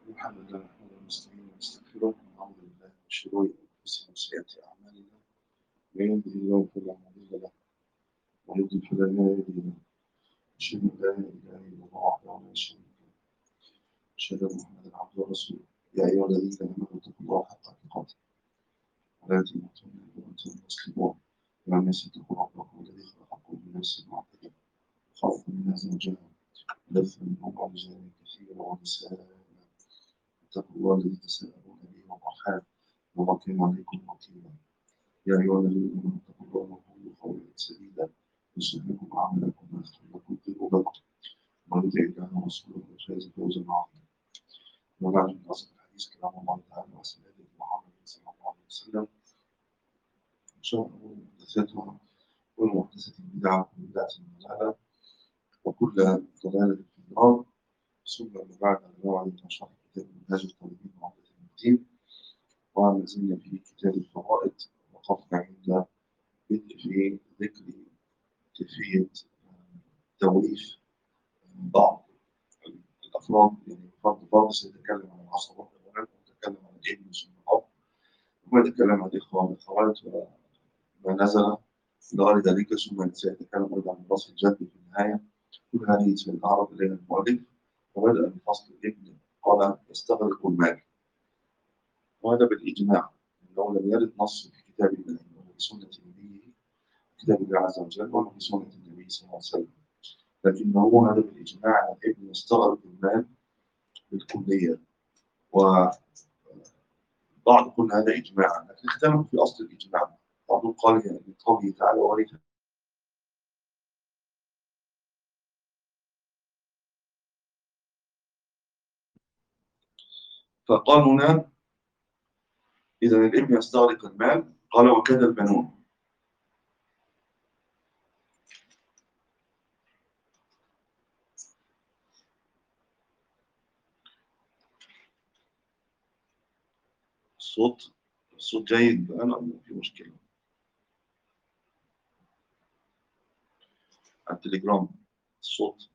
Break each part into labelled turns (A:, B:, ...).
A: الحمد لله نحمده ونستعينه ونستغفره ونعوذ بالله من شرور انفسنا وسيئات اعمالنا من يهده الله فلا مضل له ومن يضلل فلا هادي له اشهد ان لا اله الا الله وحده لا شريك له اشهد ان محمدا عبده ورسوله يا ايها الذين امنوا اتقوا الله حق تقاته ولا تموتن الا وانتم مسلمون يا الناس اتقوا ربكم الذي خلقكم من نفس واحده وخلق منها زوجها بث منهما رجالا كثيرا ونساء اتقوا الله الذي تساءلون به والارحام وما كان عليكم رقيبا يا ايها الذين امنوا اتقوا الله وقولوا قولا سديدا يصلح لكم اعمالكم ويغفر لكم ذنوبكم ومن يطع الله ورسوله فاز فوزا عظيما وبعد من اصل الحديث كلام الله تعالى وسنه محمد صلى الله عليه وسلم شر محدثاتها كل محدثة بدعة وكل بدعة ضلالة وكل ضلالة في النار ثم ما بعد نوع شرح كتاب منهاج الطالبين وعمدة الدين وما زلنا في كتاب الفرائض وقفنا عند بدء في ذكر كيفية توليف بعض الأفراد يعني فرد فرد سيتكلم عن العصبات أولا ويتكلم عن الابن ثم الأب ثم يتكلم عن الإخوان والأخوات وما نزل لغاية ذلك ثم سيتكلم أيضا عن راس الجد في النهاية كل هذه سيتعرض إليها المؤلف وبدأ بفصل الابن قال يستغرق المال وهذا بالإجماع أنه لم يرد نص في كتاب الله ولا في سنة نبيه كتاب الله عز وجل ولا في سنة النبي صلى الله عليه وسلم لكنه هذا بالإجماع أن الابن يستغرق المال بالكلية وبعض قلنا هذا إجماعا لكن اختلفوا في أصل الإجماع بعضهم قال يعني من قوله تعالى ورث فقال هنا إذا الابن يستغرق المال قال وكذا البنون الصوت الصوت جيد الآن أم في مشكلة على التليجرام الصوت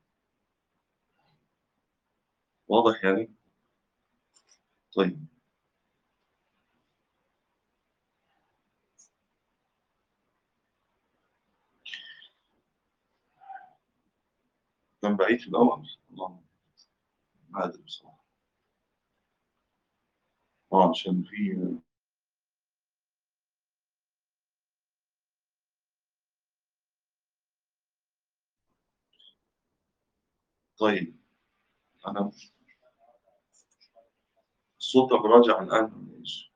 A: واضح يعني طيب كان بعيد في الأول الله ما أدري بصراحة اه عشان في طيب أنا الصوت راجع الآن ولا إيش؟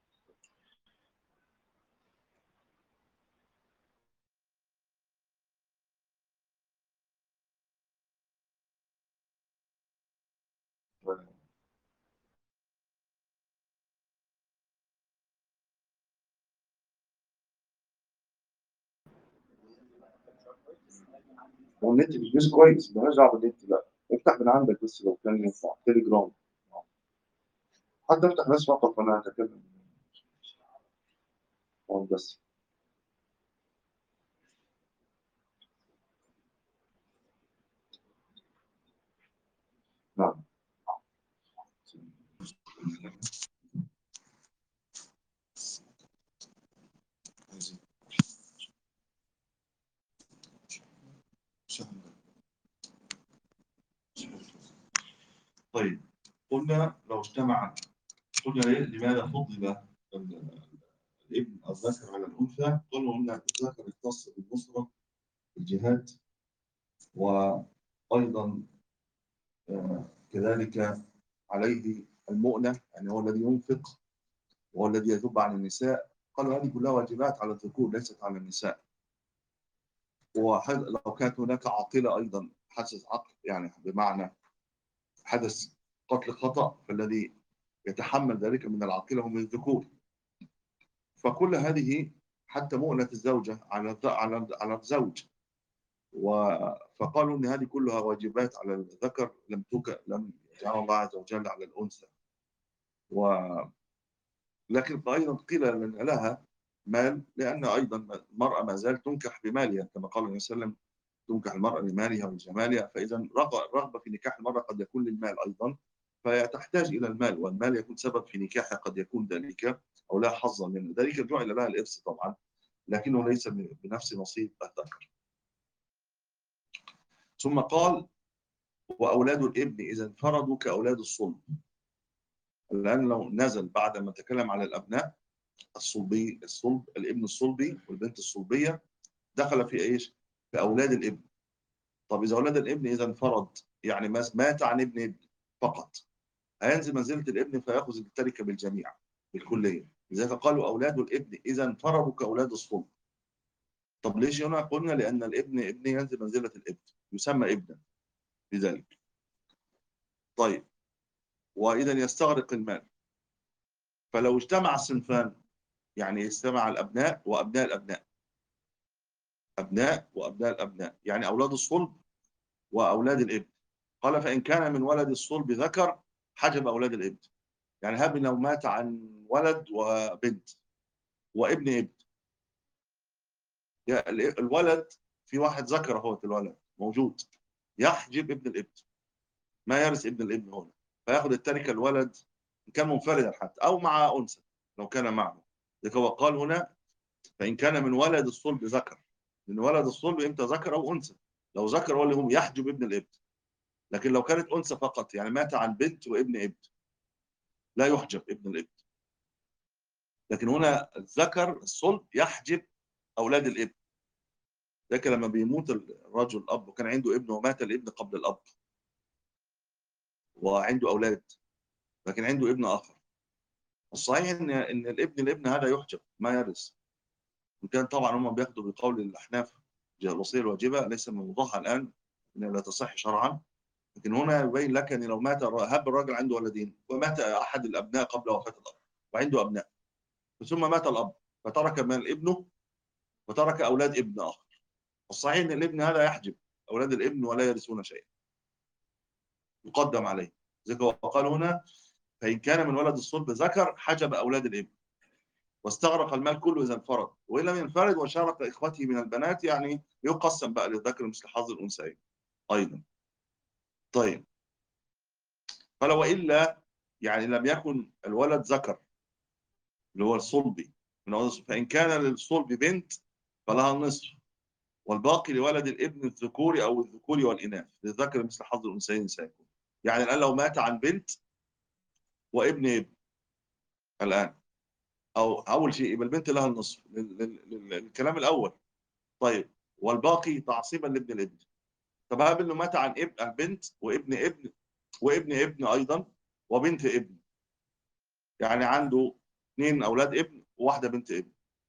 A: هو النت مش كويس مالهاش دعوه بالنت لا افتح من عندك بس لو كان ينفع تليجرام حتى افتح بس فقط وانا هتكلم هون بس نعم طيب قلنا لو اجتمع قلنا ليه لماذا فضل الابن الذكر على الانثى؟ قلنا ان الذكر يختص بالنصره الجهاد وايضا آه، كذلك عليه المؤنه يعني هو الذي ينفق وهو الذي يذب عن النساء قالوا هذه كلها واجبات على الذكور ليست على النساء ولو كانت هناك عاقله ايضا حدث عقل يعني بمعنى حدث قتل خطأ فالذي يتحمل ذلك من العاقلة هم الذكور فكل هذه حتى مؤنة الزوجة على على على الزوج و فقالوا ان هذه كلها واجبات على الذكر لم تك لم يجعل الله عز وجل على الانثى و لكن ايضا قيل ان لها مال لان ايضا المراه ما زالت تنكح بمالها كما قال النبي صلى الله عليه وسلم تنكح المرأة لمالها ولجمالها فإذا الرغبة في نكاح المرأة قد يكون للمال أيضا فتحتاج الى المال والمال يكون سبب في نكاحها قد يكون ذلك او لا حظ منه ذلك جعل لها الارث طبعا لكنه ليس بنفس نصيب الذكر ثم قال واولاد الابن اذا انفردوا كاولاد الصلب الان لو نزل بعد ما تكلم على الابناء الصلبي الصلب الابن الصلبي والبنت الصلبيه دخل في ايش؟ في اولاد الابن طب اذا اولاد الابن اذا انفرد يعني مات عن ابن ابن فقط هينزل منزله الابن فياخذ التركه بالجميع بالكليه لذلك قالوا اولاد الابن اذا انفردوا كاولاد الصلب طب ليش هنا قلنا لان الابن ابن ينزل منزله الابن يسمى ابنا لذلك طيب واذا يستغرق المال فلو اجتمع الصنفان يعني اجتمع الابناء وابناء الابناء ابناء وابناء الابناء يعني اولاد الصلب واولاد الابن قال فان كان من ولد الصلب ذكر حجب اولاد الابن يعني هب لو مات عن ولد وبنت وابن ابن الولد في واحد ذكر اهو الولد موجود يحجب ابن الابن ما يرث ابن الابن هنا فياخذ التركه الولد ان كان منفردا حتى او مع انثى لو كان معه لذلك هو قال هنا فان كان من ولد الصلب ذكر من ولد الصلب امتى ذكر او انثى لو ذكر هو اللي هم يحجب ابن الابن لكن لو كانت انثى فقط يعني مات عن بنت وابن ابن لا يحجب ابن الابن لكن هنا الذكر الصلب يحجب اولاد الابن لكن لما بيموت الرجل الاب وكان عنده ابن ومات الابن قبل الاب وعنده اولاد لكن عنده ابن اخر الصحيح ان ان الابن الابن هذا يحجب ما يرث وان كان طبعا هم بياخدوا بقول الاحناف الوصيه الواجبه ليس من موضوعها الان انها لا تصح شرعا لكن هنا يبين لك ان لو مات هب الراجل عنده ولدين ومات احد الابناء قبل وفاه الاب وعنده ابناء ثم مات الاب فترك من ابنه وترك اولاد ابن اخر الصحيح ان الابن هذا يحجب اولاد الابن ولا يرثون شيئا يقدم عليه زي وقال هنا فان كان من ولد الصلب ذكر حجب اولاد الابن واستغرق المال كله اذا انفرد وان لم ينفرد وشارك اخوته من البنات يعني يقسم بقى للذكر مثل حظ الانثيين ايضا طيب فلو الا يعني لم يكن الولد ذكر اللي هو الصلبي فان كان للصلب بنت فلها النصف والباقي لولد الابن الذكوري او الذكور والاناث للذكر مثل حظ الانثيين سيكون يعني الان لو مات عن بنت وابن ابن الان او اول شيء يبقى البنت لها النصف للكلام الاول طيب والباقي تعصيبا لابن الابن طب هاب انه مات عن ابن بنت وابن ابن وابن ابن ايضا وبنت ابن يعني عنده اثنين اولاد ابن وواحده بنت ابن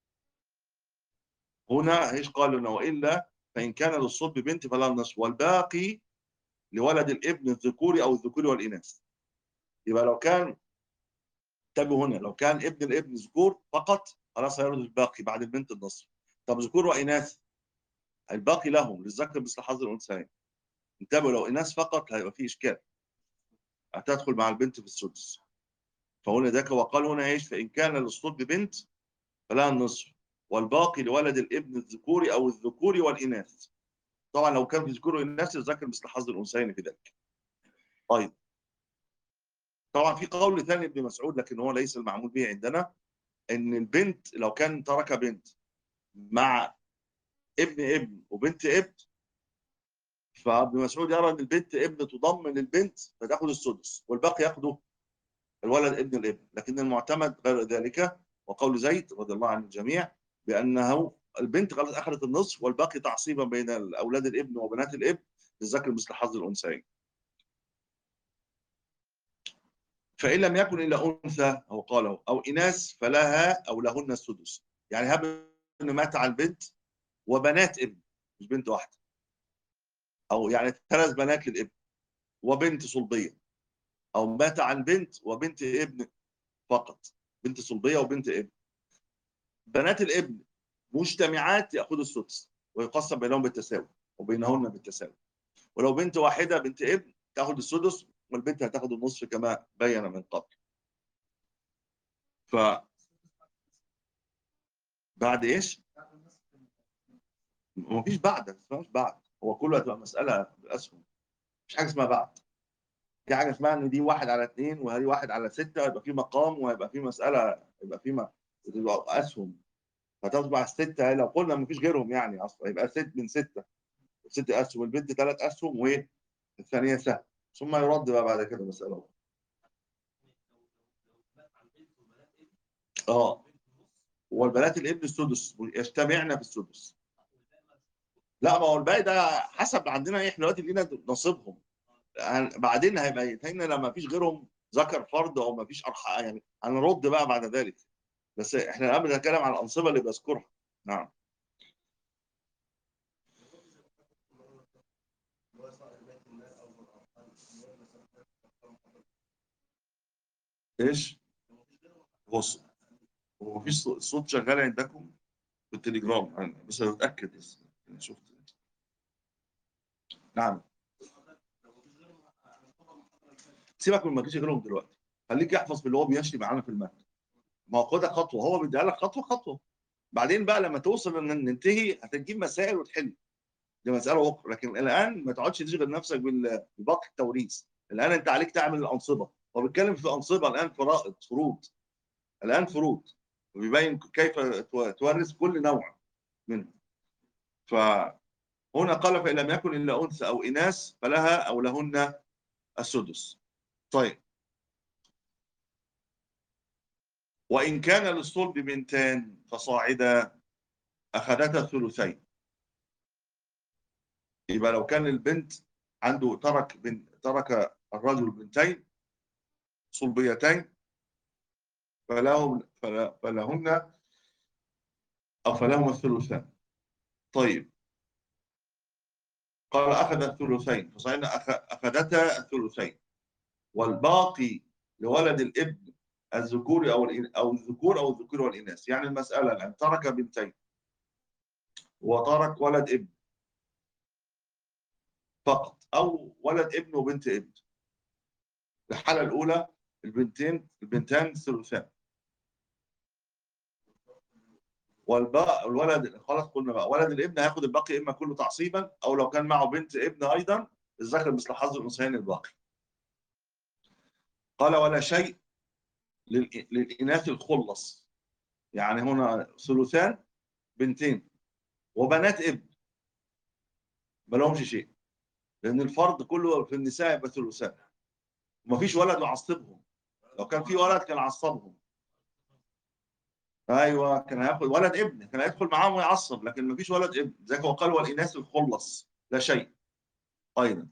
A: هنا ايش قالوا لنا والا فان كان للصلب بنت فلا النصف والباقي لولد الابن الذكوري او الذكوري والاناث يبقى لو كان انتبهوا هنا لو كان ابن الابن ذكور فقط خلاص هيرد الباقي بعد البنت النصف طب ذكور واناث الباقي لهم للذكر مثل حظ الانثيين انتبهوا لو اناث فقط هيبقى في اشكال هتدخل مع البنت في السدس فهنا ذاك وقال هنا ايش فان كان للصلب بنت فلها النصف والباقي لولد الابن الذكوري او الذكور والاناث طبعا لو كان في ذكور واناث الذكر مثل حظ الانثيين في ذلك طيب طبعا في قول ثاني ابن مسعود لكن هو ليس المعمول به عندنا ان البنت لو كان ترك بنت مع ابن ابن وبنت ابن فابن مسعود يرى ان البنت ابن تضم للبنت فتاخذ السدس والباقي ياخذه الولد ابن الابن لكن المعتمد غير ذلك وقول زيد رضي الله عن الجميع بانه البنت خلاص اخذت النصف والباقي تعصيبا بين اولاد الابن وبنات الابن للذكر مثل حظ الانثيين فإن لم يكن إلا أنثى أو قاله أو إناث فلها أو لهن السدس يعني هب إنه مات على البنت وبنات ابن مش بنت واحدة أو يعني ثلاث بنات للابن وبنت صلبية أو مات عن بنت وبنت ابن فقط بنت صلبية وبنت ابن بنات الابن مجتمعات يأخذوا السدس ويقسم بينهم بالتساوي وبينهن بالتساوي ولو بنت واحدة بنت ابن تاخذ السدس والبنت هتاخد النصف كما بين من قبل ف بعد ايش؟ ما فيش بعد ما اسمهاش بعد هو كله هتبقى مساله بالاسهم مش حاجه اسمها بعد في حاجه اسمها ان دي واحد على اثنين وهذه واحد على سته يبقى في مقام وهيبقى في مساله يبقى في م- يبقى اسهم فتصبح السته لو قلنا ما فيش غيرهم يعني اصلا يبقى ست من سته ست اسهم البنت ثلاث اسهم والثانيه سهم ثم يرد بقى بعد كده مساله اه والبنات الابن السدس يجتمعن في السدس لا ما هو الباقي ده حسب عندنا ايه احنا دلوقتي لينا نصيبهم يعني بعدين هيبقى يتهيألنا لما فيش غيرهم ذكر فرد او ما فيش ارحام يعني هنرد بقى بعد ذلك بس احنا الان بنتكلم عن الانصبه اللي بذكرها نعم ايش؟ بص هو مفيش صو- صوت شغال عندكم في التليجرام أنا بس بتاكد بس أنا شفت نعم سيبك من ما فيش غيرهم دلوقتي خليك احفظ باللي هو بيمشي معانا في المتن ما هو خدها خطوه هو بيديها لك خطوه خطوه بعدين بقى لما توصل ان ننتهي هتجيب مسائل وتحل دي مساله اخرى لكن الان ما تقعدش تشغل نفسك بال- بباقي التوريث الان انت عليك تعمل الانصبه هو بيتكلم في انصبه الان فرائض فروض الان فروض وبيبين كيف تو- تورث كل نوع منه فهنا قال فإن لم يكن إلا أنثى أو إناث فلها أو لهن السدس طيب وإن كان للصلب بنتان فصاعدا أخذتا الثلثين يبقى لو كان البنت عنده ترك بن ترك الرجل بنتين صلبيتين فلهم فلا- فلهن أو فلهما الثلثان طيب قال أخذ الثلثين فصعدنا أخ- أخذتا الثلثين والباقي لولد الابن الذكور أو الإن- أو الذكور أو الذكور والإناث يعني المسألة الآن ترك بنتين وترك ولد ابن فقط أو ولد ابن وبنت ابن الحالة الأولى البنتين البنتان ثلثان والباقي الولد خلاص قلنا بقى ولد الابن هياخد الباقي اما كله تعصيبا او لو كان معه بنت ابن ايضا الذكر مثل حظ الانثيين الباقي قال ولا شيء للإ- للاناث الخلص يعني هنا ثلثان بنتين وبنات ابن ما لهمش شيء لان الفرض كله في النساء يبقى ثلثان ومفيش ولد يعصبهم لو كان في ولد كان عصبهم ايوه كان هياخد ولد ابن كان هيدخل معاهم ويعصب لكن مفيش ولد ابن زي هو قال والاناث الخلص لا شيء ايضا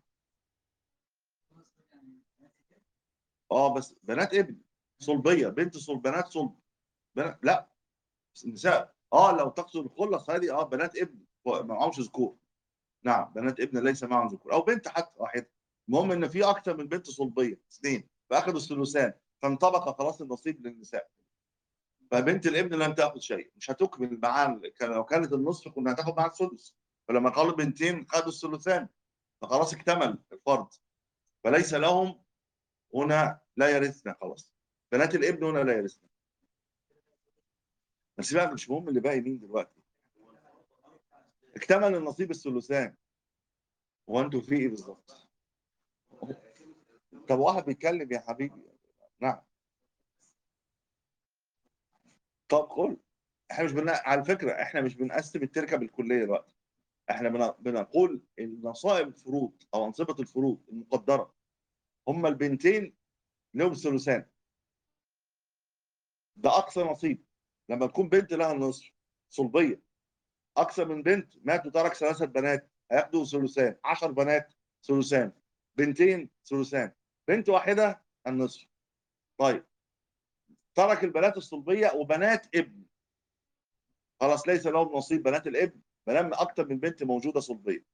A: اه بس بنات ابن صلبيه بنت صلب بنات صلب بنات لا النساء اه لو تقصد الخلص هذه اه بنات ابن ما معهمش ذكور نعم بنات ابن ليس معهم ذكور او بنت حتى واحده المهم ان في اكثر من بنت صلبيه اثنين فاخذوا الثلثان فانطبق خلاص النصيب للنساء فبنت الابن لم تاخذ شيء مش هتكمل معاه كان- لو كانت النصف كنا هتاخد معاه السدس فلما قالوا بنتين خدوا الثلثان فخلاص اكتمل الفرض فليس لهم هنا لا يرثنا خلاص بنات الابن هنا لا يرثنا بس بقى مش مهم اللي باقي مين دلوقتي اكتمل النصيب الثلثان هو انتوا في ايه بالظبط؟ طب واحد بيتكلم يا حبيبي نعم طب قول احنا مش بنا... على فكره احنا مش بنقسم التركه بالكليه دلوقتي احنا بن... بنقول النصائب الفروض او انصبه الفروض المقدره هم البنتين لهم ثلثان ده اقصى نصيب لما تكون بنت لها النصف صلبيه اكثر من بنت مات وترك ثلاثه بنات هياخدوا ثلثان 10 بنات ثلثان بنتين ثلثان بنت واحده النصف طيب ترك البنات الصلبيه وبنات ابن خلاص ليس لهم نصيب بنات الابن ما دام اكثر من بنت موجوده صلبيه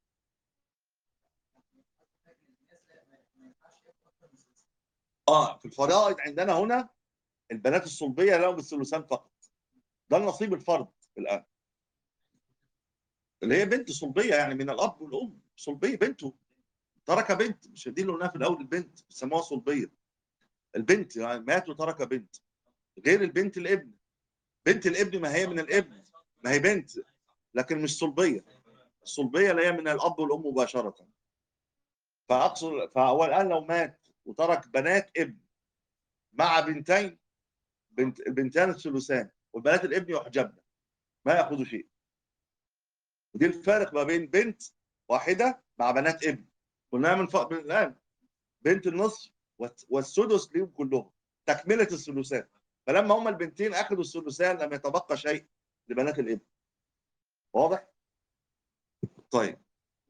A: اه في الفرائض عندنا هنا البنات الصلبيه لهم الثلثان فقط ده النصيب الفرد الان اللي هي بنت صلبيه يعني من الاب والام صلبيه بنته ترك بنت مش دي اللي قلناها في الاول البنت بيسموها صلبيه البنت يعني مات وترك بنت غير البنت الابن بنت الابن ما هي من الابن ما هي بنت لكن مش صلبيه الصلبيه اللي هي من الاب والام مباشره فاقصد فهو الان لو مات وترك بنات ابن مع بنتين بنت البنتان الثلثان والبنات الابن يحجبن ما ياخذوا شيء ودي الفارق ما بين بنت واحده مع بنات ابن قلناها من فوق من الان بنت النصف والت- والسدس ليهم كلهم تكمله الثلثان فلما هما البنتين اخذوا الثلثان لم يتبقى شيء لبنات الابن واضح؟ طيب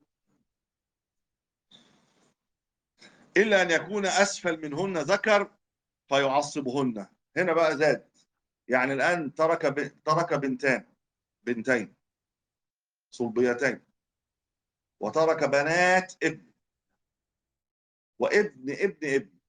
A: الا ان يكون اسفل منهن ذكر فيعصبهن هنا بقى زاد يعني الان ترك ب... ترك بنتان بنتين صلبيتين وترك بنات ابن وابن ابن ابن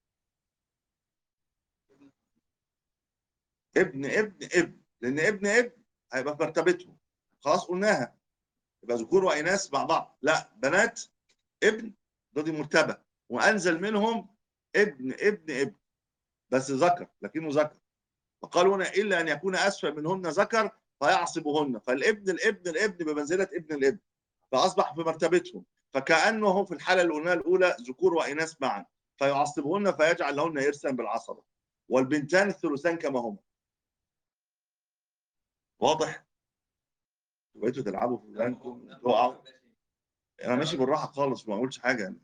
A: ابن ابن ابن لان ابن ابن هيبقى في مرتبتهم خلاص قلناها يبقى ذكور واناث مع بعض لا بنات ابن ده دي مرتبه وانزل منهم ابن ابن ابن بس ذكر لكنه ذكر فقالوا هنا الا ان يكون اسفل منهن ذكر فيعصبهن فالابن الابن الابن بمنزله ابن الابن فاصبح في مرتبتهم فكانه في الحاله الاولى الاولى ذكور واناث معا فيعصبهن فيجعل لهن ارثا بالعصبه والبنتان الثلثان كما هما واضح بقيتوا تلعبوا في ودانكم تقعوا انا ماشي بالراحه خالص ما اقولش حاجه يعني.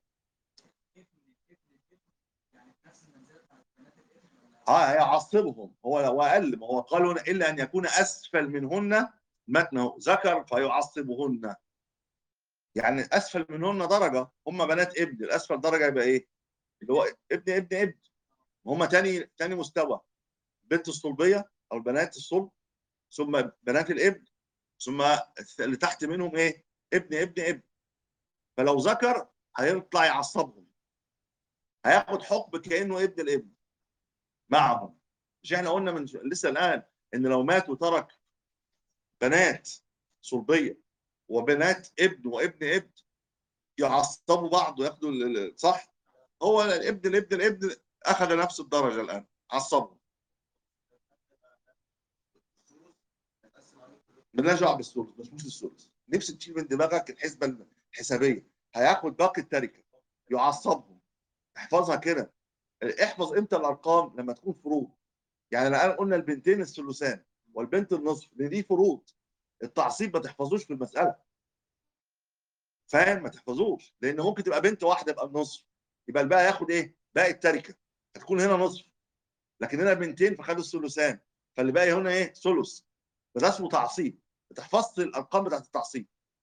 A: اه هيعصبهم هو هو اقل ما هو قالوا الا ان يكون اسفل منهن متنه ذكر فيعصبهن يعني اسفل منهن درجه هم بنات ابن الاسفل درجه يبقى ايه؟ اللي هو ابن ابن ابن هم تاني تاني مستوى بنت الصلبيه او البنات الصلب ثم بنات الابن ثم اللي تحت منهم ايه؟ ابن ابن ابن فلو ذكر هيطلع يعصبهم هياخد حكم كانه ابن الابن معهم مش احنا قلنا من لسه الان ان لو مات وترك بنات صلبيه وبنات ابن وابن ابن يعصبوا بعض وياخدوا ال- ال- صح هو الابن الابن الابن اخذ نفس الدرجه الان عصبهم مالناش دعوه بالثلث مش مش الثلث نفسك تشيل من دماغك الحسبه الحسابيه هياخد باقي التركه يعصبهم احفظها كده احفظ امتى الارقام لما تكون فروض يعني الان قلنا البنتين الثلثان والبنت النصف لان دي فروض التعصيب ما تحفظوش في المساله فاهم ما تحفظوش لان ممكن تبقى بنت واحده يبقى النصف يبقى الباقي ياخد ايه باقي التركه هتكون هنا نصف لكن هنا بنتين فخدوا الثلثان فاللي باقي هنا ايه ثلث فده اسمه تعصيب ما تحفظش الارقام بتاعت التعصيب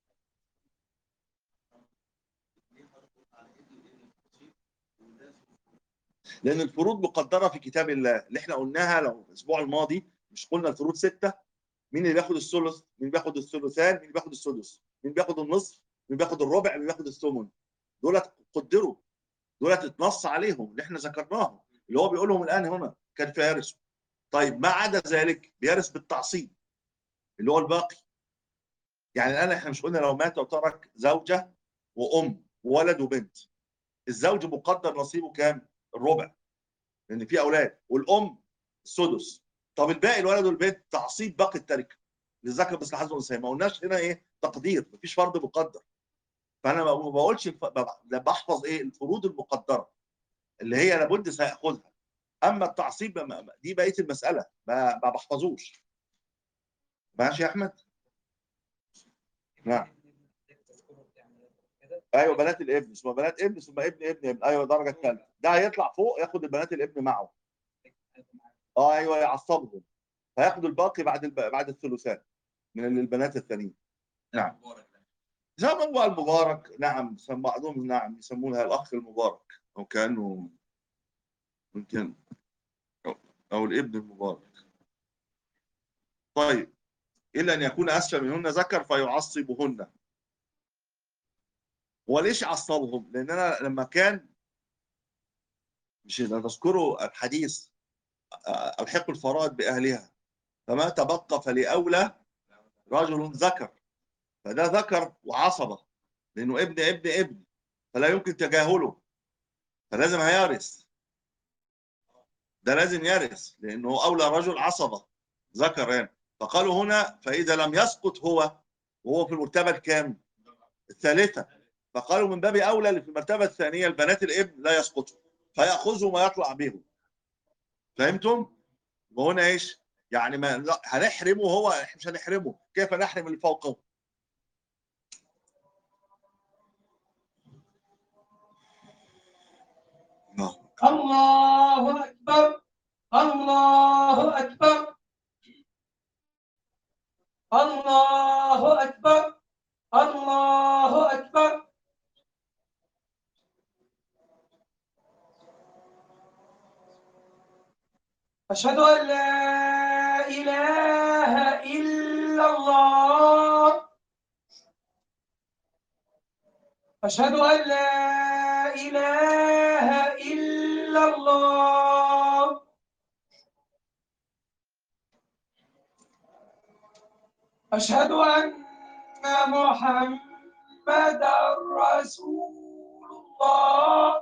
A: لان الفروض مقدره في كتاب الله اللي احنا قلناها لو الاسبوع الماضي مش قلنا الفروض سته مين اللي بياخد الثلث مين بياخد الثلثان مين بياخد السدس مين بياخد النصف مين بياخد الربع مين بياخد الثمن دولت قدروا دولت اتنص عليهم اللي احنا ذكرناهم اللي هو بيقولهم الان هنا كان فيرثوا طيب ما عدا ذلك بيرث بالتعصيب اللي هو الباقي يعني الان احنا مش قلنا لو مات وترك زوجه وام وولد وبنت الزوج مقدر نصيبه كام؟ الربع لان في اولاد والام السدس طب الباقي الولد والبنت تعصيب باقي التركه للذكر مثل حظ الانثيين ما قلناش هنا ايه تقدير مفيش فرض مقدر فانا ما ما بقولش الف... ب- بحفظ ايه الفروض المقدره اللي هي لابد سياخذها اما التعصيب ما- ما- دي بقيه المساله ما, ما بحفظوش ماشي يا احمد نعم ايوه بنات الابن ثم بنات ابن ثم ابن ابن ابن ايوه الدرجه الثالثه ده هيطلع فوق ياخد البنات الابن معه اه ايوه يعصبهم فياخد الباقي بعد الب... بعد الثلثان من البنات الثانيين نعم زي ما هو المبارك نعم سم- بعضهم نعم يسمونها الاخ المبارك او كانه ممكن او, أو الابن المبارك طيب الا ان يكون اسفل منهن ذكر فيعصبهن وليش عصبهم؟ لان انا لما كان مش إذا تذكروا الحديث آه، الحقوا الفرائض باهلها فما تبقى فلاولى رجل ذكر فده ذكر وعصبه لانه ابن ابن ابن فلا يمكن تجاهله فلازم هيرث ده لازم يرث لانه اولى رجل عصبه ذكر يعني فقالوا هنا فاذا لم يسقط هو وهو في المرتبه الكام؟ الثالثه فقالوا من باب اولى اللي في المرتبه الثانيه البنات الابن لا يسقطوا فيأخذهم ويطلع بهم فهمتم؟ وهنا ايش؟ يعني ما لا، هنحرمه هو احنا مش هنحرمه كيف نحرم اللي فوقه؟ نعم.
B: الله أكبر الله أكبر الله أكبر الله أكبر أشهد أن لا إله إلا الله أشهد أن لا إله إلا الله أشهد أن محمدا رسول الله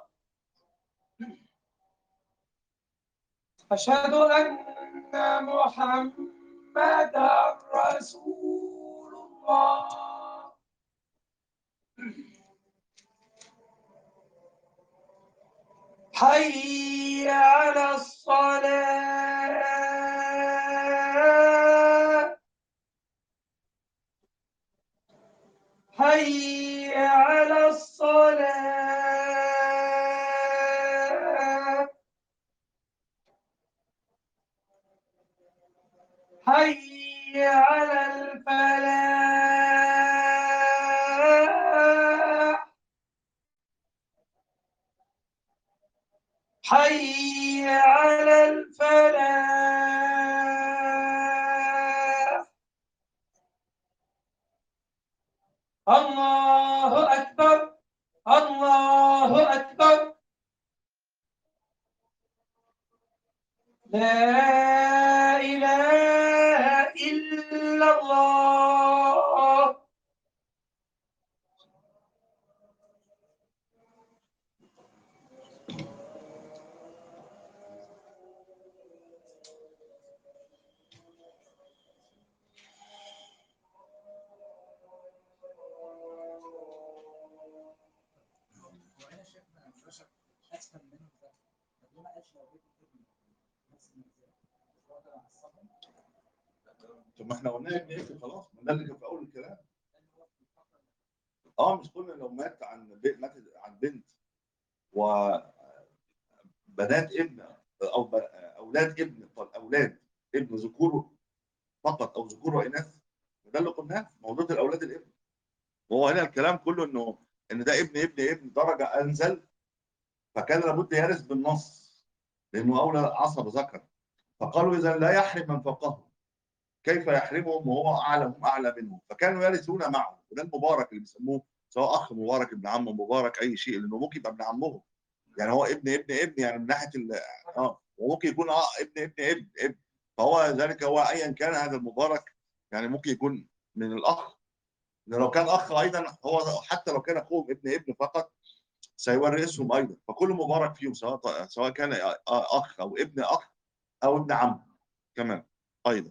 B: أشهد أن محمدا رسول الله حي على الصلاة حي على الصلاة حي على الفلاح حي على الفلاح الله أكبر الله أكبر لا إله إلا الله
C: وانا شايف ان الرشا اسفل منه ده طب ليه ما قالش لو بيت ابن نفس المنزل مش هو ده عصبهم
A: طب ما احنا قلنا ابن ابن خلاص ما ده اللي كان في اول الكلام
C: لان هو في الفتره اللي
A: اه مش قلنا لو مات عن بي- مات عن بنت وبنات ابن او ب- اولاد ابن طب اولاد ابن ذكور فقط او ذكور واناث ده اللي قلناه موضوع الاولاد الابن وهو هنا الكلام كله انه ان ده ابن ابن ابن درجه انزل فكان لابد يرث بالنص لانه اولى عصب ذكر فقالوا اذا لا يحرم من فوقه كيف يحرمهم وهو اعلى هم اعلى منهم فكانوا يرثون معه وده المبارك اللي بيسموه سواء اخ مبارك ابن عم مبارك اي شيء لانه ممكن يبقى ابن عمهم يعني هو ابن ابن ابن يعني من ناحيه ال- اه وممكن يكون اه ابن ابن ابن ابن فهو ذلك هو ايا كان هذا المبارك يعني ممكن يكون من الاخ لأن لو كان اخ ايضا هو حتى لو كان اخوهم ابن ابن فقط سيورثهم ايضا فكل مبارك فيهم سواء سواء كان اخ او ابن اخ او ابن عم كمان ايضا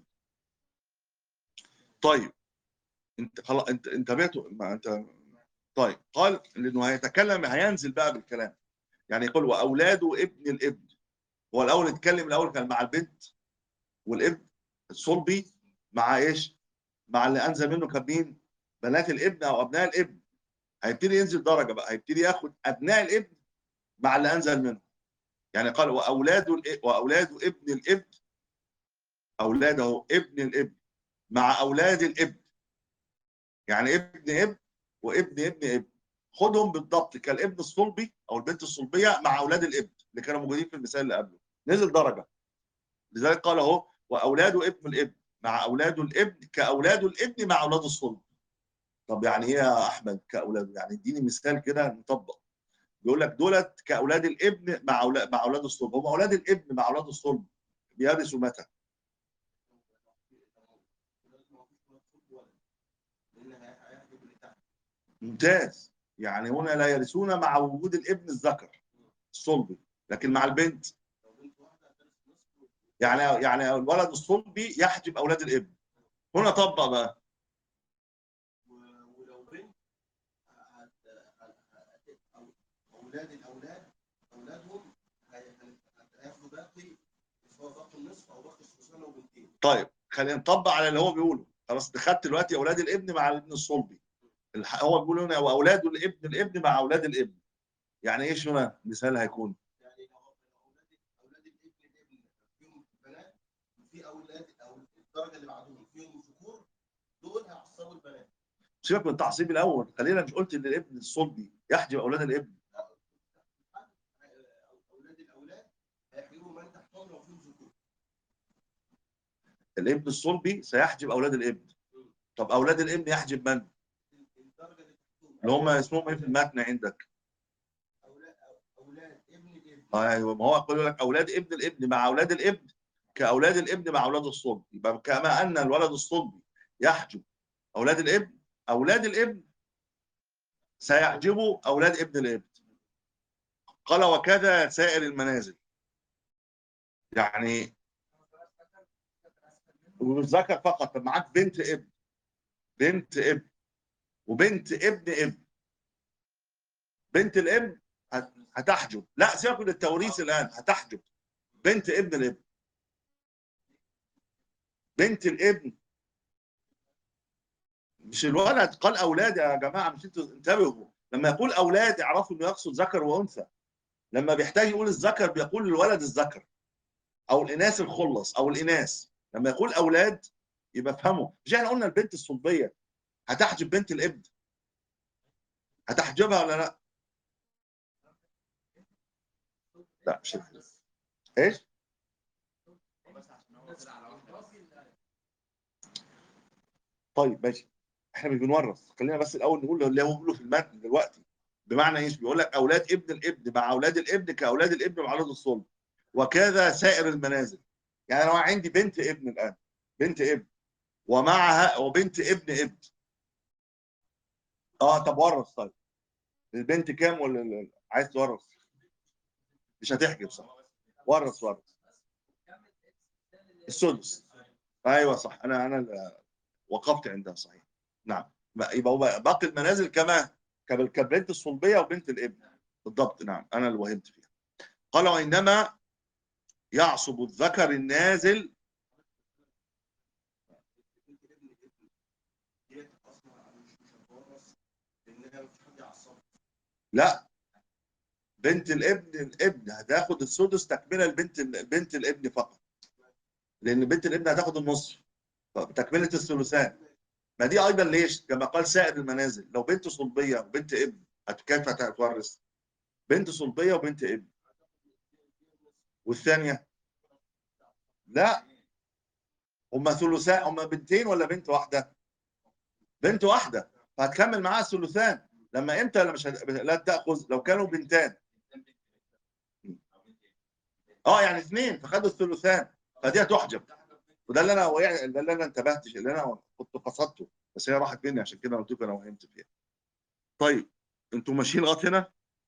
A: طيب انت خلاص انت انتبهتوا ما انت طيب قال لانه هيتكلم هينزل بقى بالكلام يعني يقول واولاده ابن الابن هو الاول اتكلم الاول كان مع البنت والابن الصلبي مع ايش؟ مع اللي انزل منه كان مين؟ بنات الابن او ابناء الابن هيبتدي ينزل درجه بقى هيبتدي ياخد ابناء الابن مع اللي انزل منه يعني قال واولاده الإ- واولاده ابن الابن اولاده ابن الابن مع اولاد الابن يعني ابن ابن وابن ابن ابن خدهم بالضبط كالابن الصلبي او البنت الصلبيه مع اولاد الابن اللي كانوا موجودين في المثال اللي قبله نزل درجه لذلك قال اهو واولاده ابن الابن مع اولاده الابن كاولاد الابن مع اولاد الصلب طب يعني ايه يا احمد كاولاد يعني اديني مثال كده نطبق بيقول لك دولت كاولاد الابن مع اولاد مع اولاد الصلب هم اولاد الابن مع اولاد الصلب بيرثوا متى؟ ممتاز يعني هنا لا يرثون مع وجود الابن الذكر الصلبي لكن مع البنت يعني يعني الولد الصلبي يحجب اولاد الابن هنا طبق بقى
D: ولو بنت هت- هت- هت- أو- اولاد الاولاد اولادهم باخد النصف او باخد الثلثين لو بنتين
A: طيب خلينا نطبق على اللي هو بيقوله خلاص دخلت دلوقتي اولاد الابن مع الابن الصلبي الح- هو بيقول هنا واولاد الابن الابن مع اولاد الابن يعني ايش هنا مثال هيكون
D: يعني لو اولاد اولاد الابن الابن فيهم بنات وفي اولاد او الدرجه اللي بعدهم فيهم ذكور دول هيعصبوا البنات
A: سيبك من التعصيب الاول خلينا مش قلت ان الابن الصلبي يحجب اولاد الابن
D: اولاد الاولاد هيحجبوا من تحتهم لو فيهم ذكور
A: الابن الصلبي سيحجب اولاد الابن طب اولاد الابن يحجب من
D: الدرجه اللي تحتهم
A: اللي هم اسمهم ايه في المتن عندك
D: اولاد اولاد ابن الابن
A: ايوه ما هو يقول لك اولاد ابن الابن مع اولاد الابن كاولاد الابن مع اولاد الصلب يبقى كما ان الولد الصلبي يحجب اولاد الابن اولاد الابن سيحجبوا اولاد ابن الابن قال وكذا سائر المنازل يعني ومش ذكر فقط طب معاك بنت ابن بنت ابن وبنت ابن ابن بنت الابن هت- هتحجب لا سيبك من التوريث الان هتحجب بنت ابن الابن بنت الابن مش الولد قال اولاد يا جماعه مش انتوا انتبهوا لما يقول اولاد اعرفوا انه يقصد ذكر وانثى لما بيحتاج يقول الذكر بيقول الولد الذكر او الاناث الخلص او الاناث لما يقول اولاد يبقى افهموا مش احنا قلنا البنت الصلبيه هتحجب بنت الابن هتحجبها ولا لا؟ لا مش هتحجب. ايش؟ طيب ماشي احنا مش بنورث خلينا بس الاول نقول اللي هو بيقوله في المتن دلوقتي بمعنى ايش بيقول لك اولاد ابن الابن مع اولاد الابن كاولاد الابن مع اولاد الصلب وكذا سائر المنازل يعني انا عندي بنت ابن الان بنت ابن ومعها وبنت ابن ابن اه طب ورث طيب البنت كام ولا ال- عايز تورث مش هتحجب صح ورث ورث السدس ايوه صح انا انا اللي وقفت عندها صحيح نعم يبقى هو باقي المنازل كما كب- كبنت الصلبيه وبنت الابن بالضبط نعم انا اللي وهمت فيها قال وانما يعصب الذكر النازل
D: بنت ابن الابن ديت اصلا مش مش هتورث لانها مش حد يعصبها
A: لا بنت الابن الابن هتاخد السدس تكمله لبنت بنت الابن فقط لان بنت الابن هتاخد النصف تكمله الثلثان ما دي ايضا ليش كما قال سائر المنازل لو بنت صلبيه وبنت ابن هت- كيف هتورث بنت صلبيه وبنت ابن والثانيه لا هما ثلثان هما بنتين ولا بنت واحده بنت واحده فهتكمل معاها الثلثان لما امتى ولا مش هت... لا تاخذ لو كانوا بنتان اه يعني اثنين فخدوا الثلثان فدي هتحجب وده اللي انا وقع- ده اللي انا انتبهتش اللي انا كنت قصدته بس هي راحت مني عشان كده قلت لكم انا وهمت فيها طيب انتوا ماشيين لغايه هنا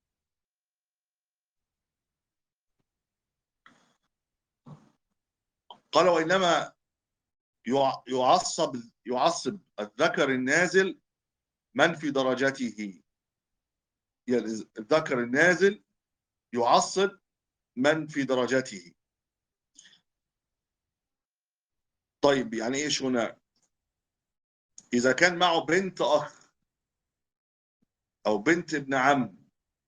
A: قال وانما يع- يعصب يعصب الذكر النازل من في درجته يعني الذكر النازل يعصب من في درجته طيب يعني ايش هنا اذا كان معه بنت اخ او بنت ابن عم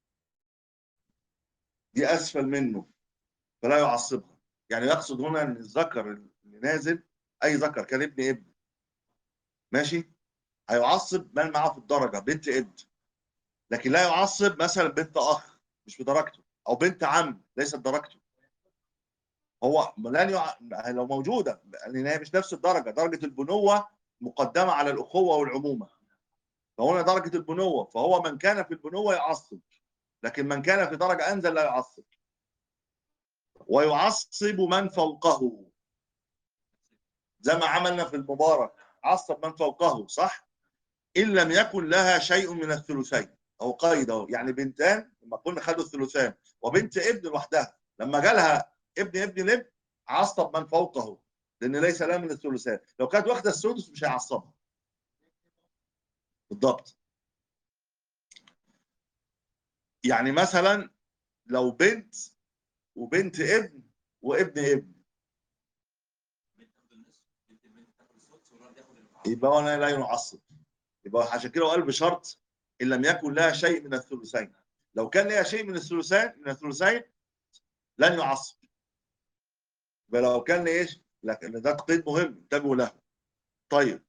A: دي اسفل منه فلا يعصبها يعني يقصد هنا ان الذكر اللي نازل اي ذكر كان ابن ابن ماشي هيعصب من معاه في الدرجه بنت ابن لكن لا يعصب مثلا بنت اخ مش بدرجته او بنت عم ليست درجته هو لن يع... لو موجوده لان هي مش نفس الدرجه درجه البنوه مقدمه على الاخوه والعمومه فهنا درجه البنوه فهو من كان في البنوه يعصب لكن من كان في درجه انزل لا يعصب ويعصب من فوقه زي ما عملنا في المبارك عصب من فوقه صح ان لم يكن لها شيء من الثلثين او قيد اهو يعني بنتان لما كنا خدوا الثلثان وبنت ابن لوحدها لما جالها ابن ابن الابن عصب من فوقه لان ليس لها من الثلثان لو كانت واخده السدس مش هيعصبها بالضبط يعني مثلا لو بنت وبنت ابن وابن ابن يبقى هو لا يعصب يبقى عشان كده هو قال بشرط ان لم يكن لها شيء من الثلثين لو كان لها شيء من الثلثين من الثلثين لن يعصب يبقى لو كان ايش لكن ده قيد مهم انتبهوا له طيب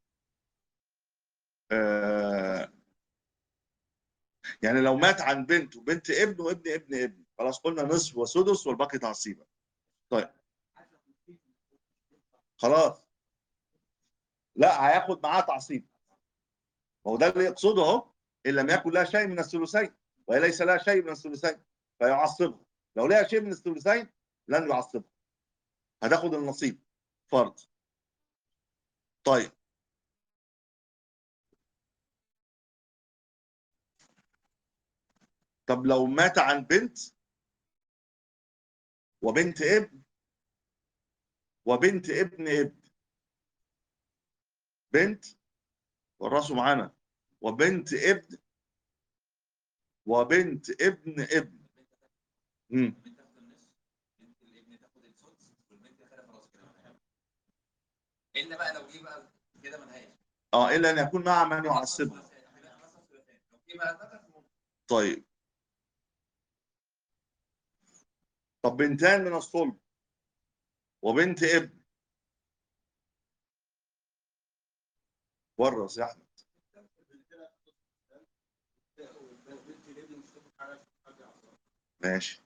A: آه يعني لو مات عن بنت وبنت ابن وابن ابن ابن خلاص قلنا نصف وسدس والباقي تعصيبا طيب خلاص لا هياخد معاه تعصيب ما هو ده اللي يقصده اهو ان لم يكن لها شيء من الثلثين وهي ليس لها شيء من الثلثين فيعصبها لو لها شيء من الثلثين لن يعصبها هتاخد النصيب فرض طيب طب لو مات عن بنت وبنت ابن وبنت ابن ابن بنت ورثوا معانا وبنت ابن وبنت ابن ابن مم.
C: البنت تاخد النصف بنت الابن تاخد السدس والبنت تاخدها خلاص كده منهاش الا بقى لو جه بقى كده منهاش
A: اه الا ان يكون مع من يعصبها
C: لو جه بقى ذكر
A: طيب طب بنتان من الصلب وبنت ابن ورث يا احمد ماشي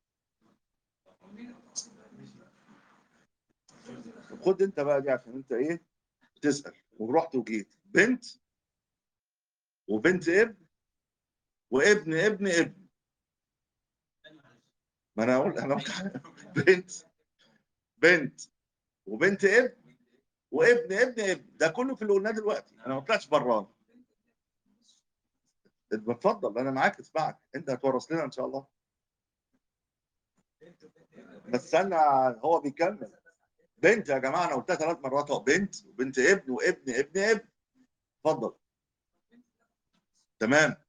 A: طب خد انت بقى دي عشان انت ايه تسال ورحت وجيت بنت وبنت ابن وابن ابن ابن ما انا اقول انا بنت بنت وبنت ابن وابن ابن ابن ده كله في اللي قلناه دلوقتي انا ما طلعتش بران اتفضل انا معاك اسمعك انت هتورث لنا ان شاء الله بس استنى هو بيكمل بنت يا جماعه انا قلتها ثلاث مرات اهو بنت وبنت ابن وابن ابن ابن اتفضل تمام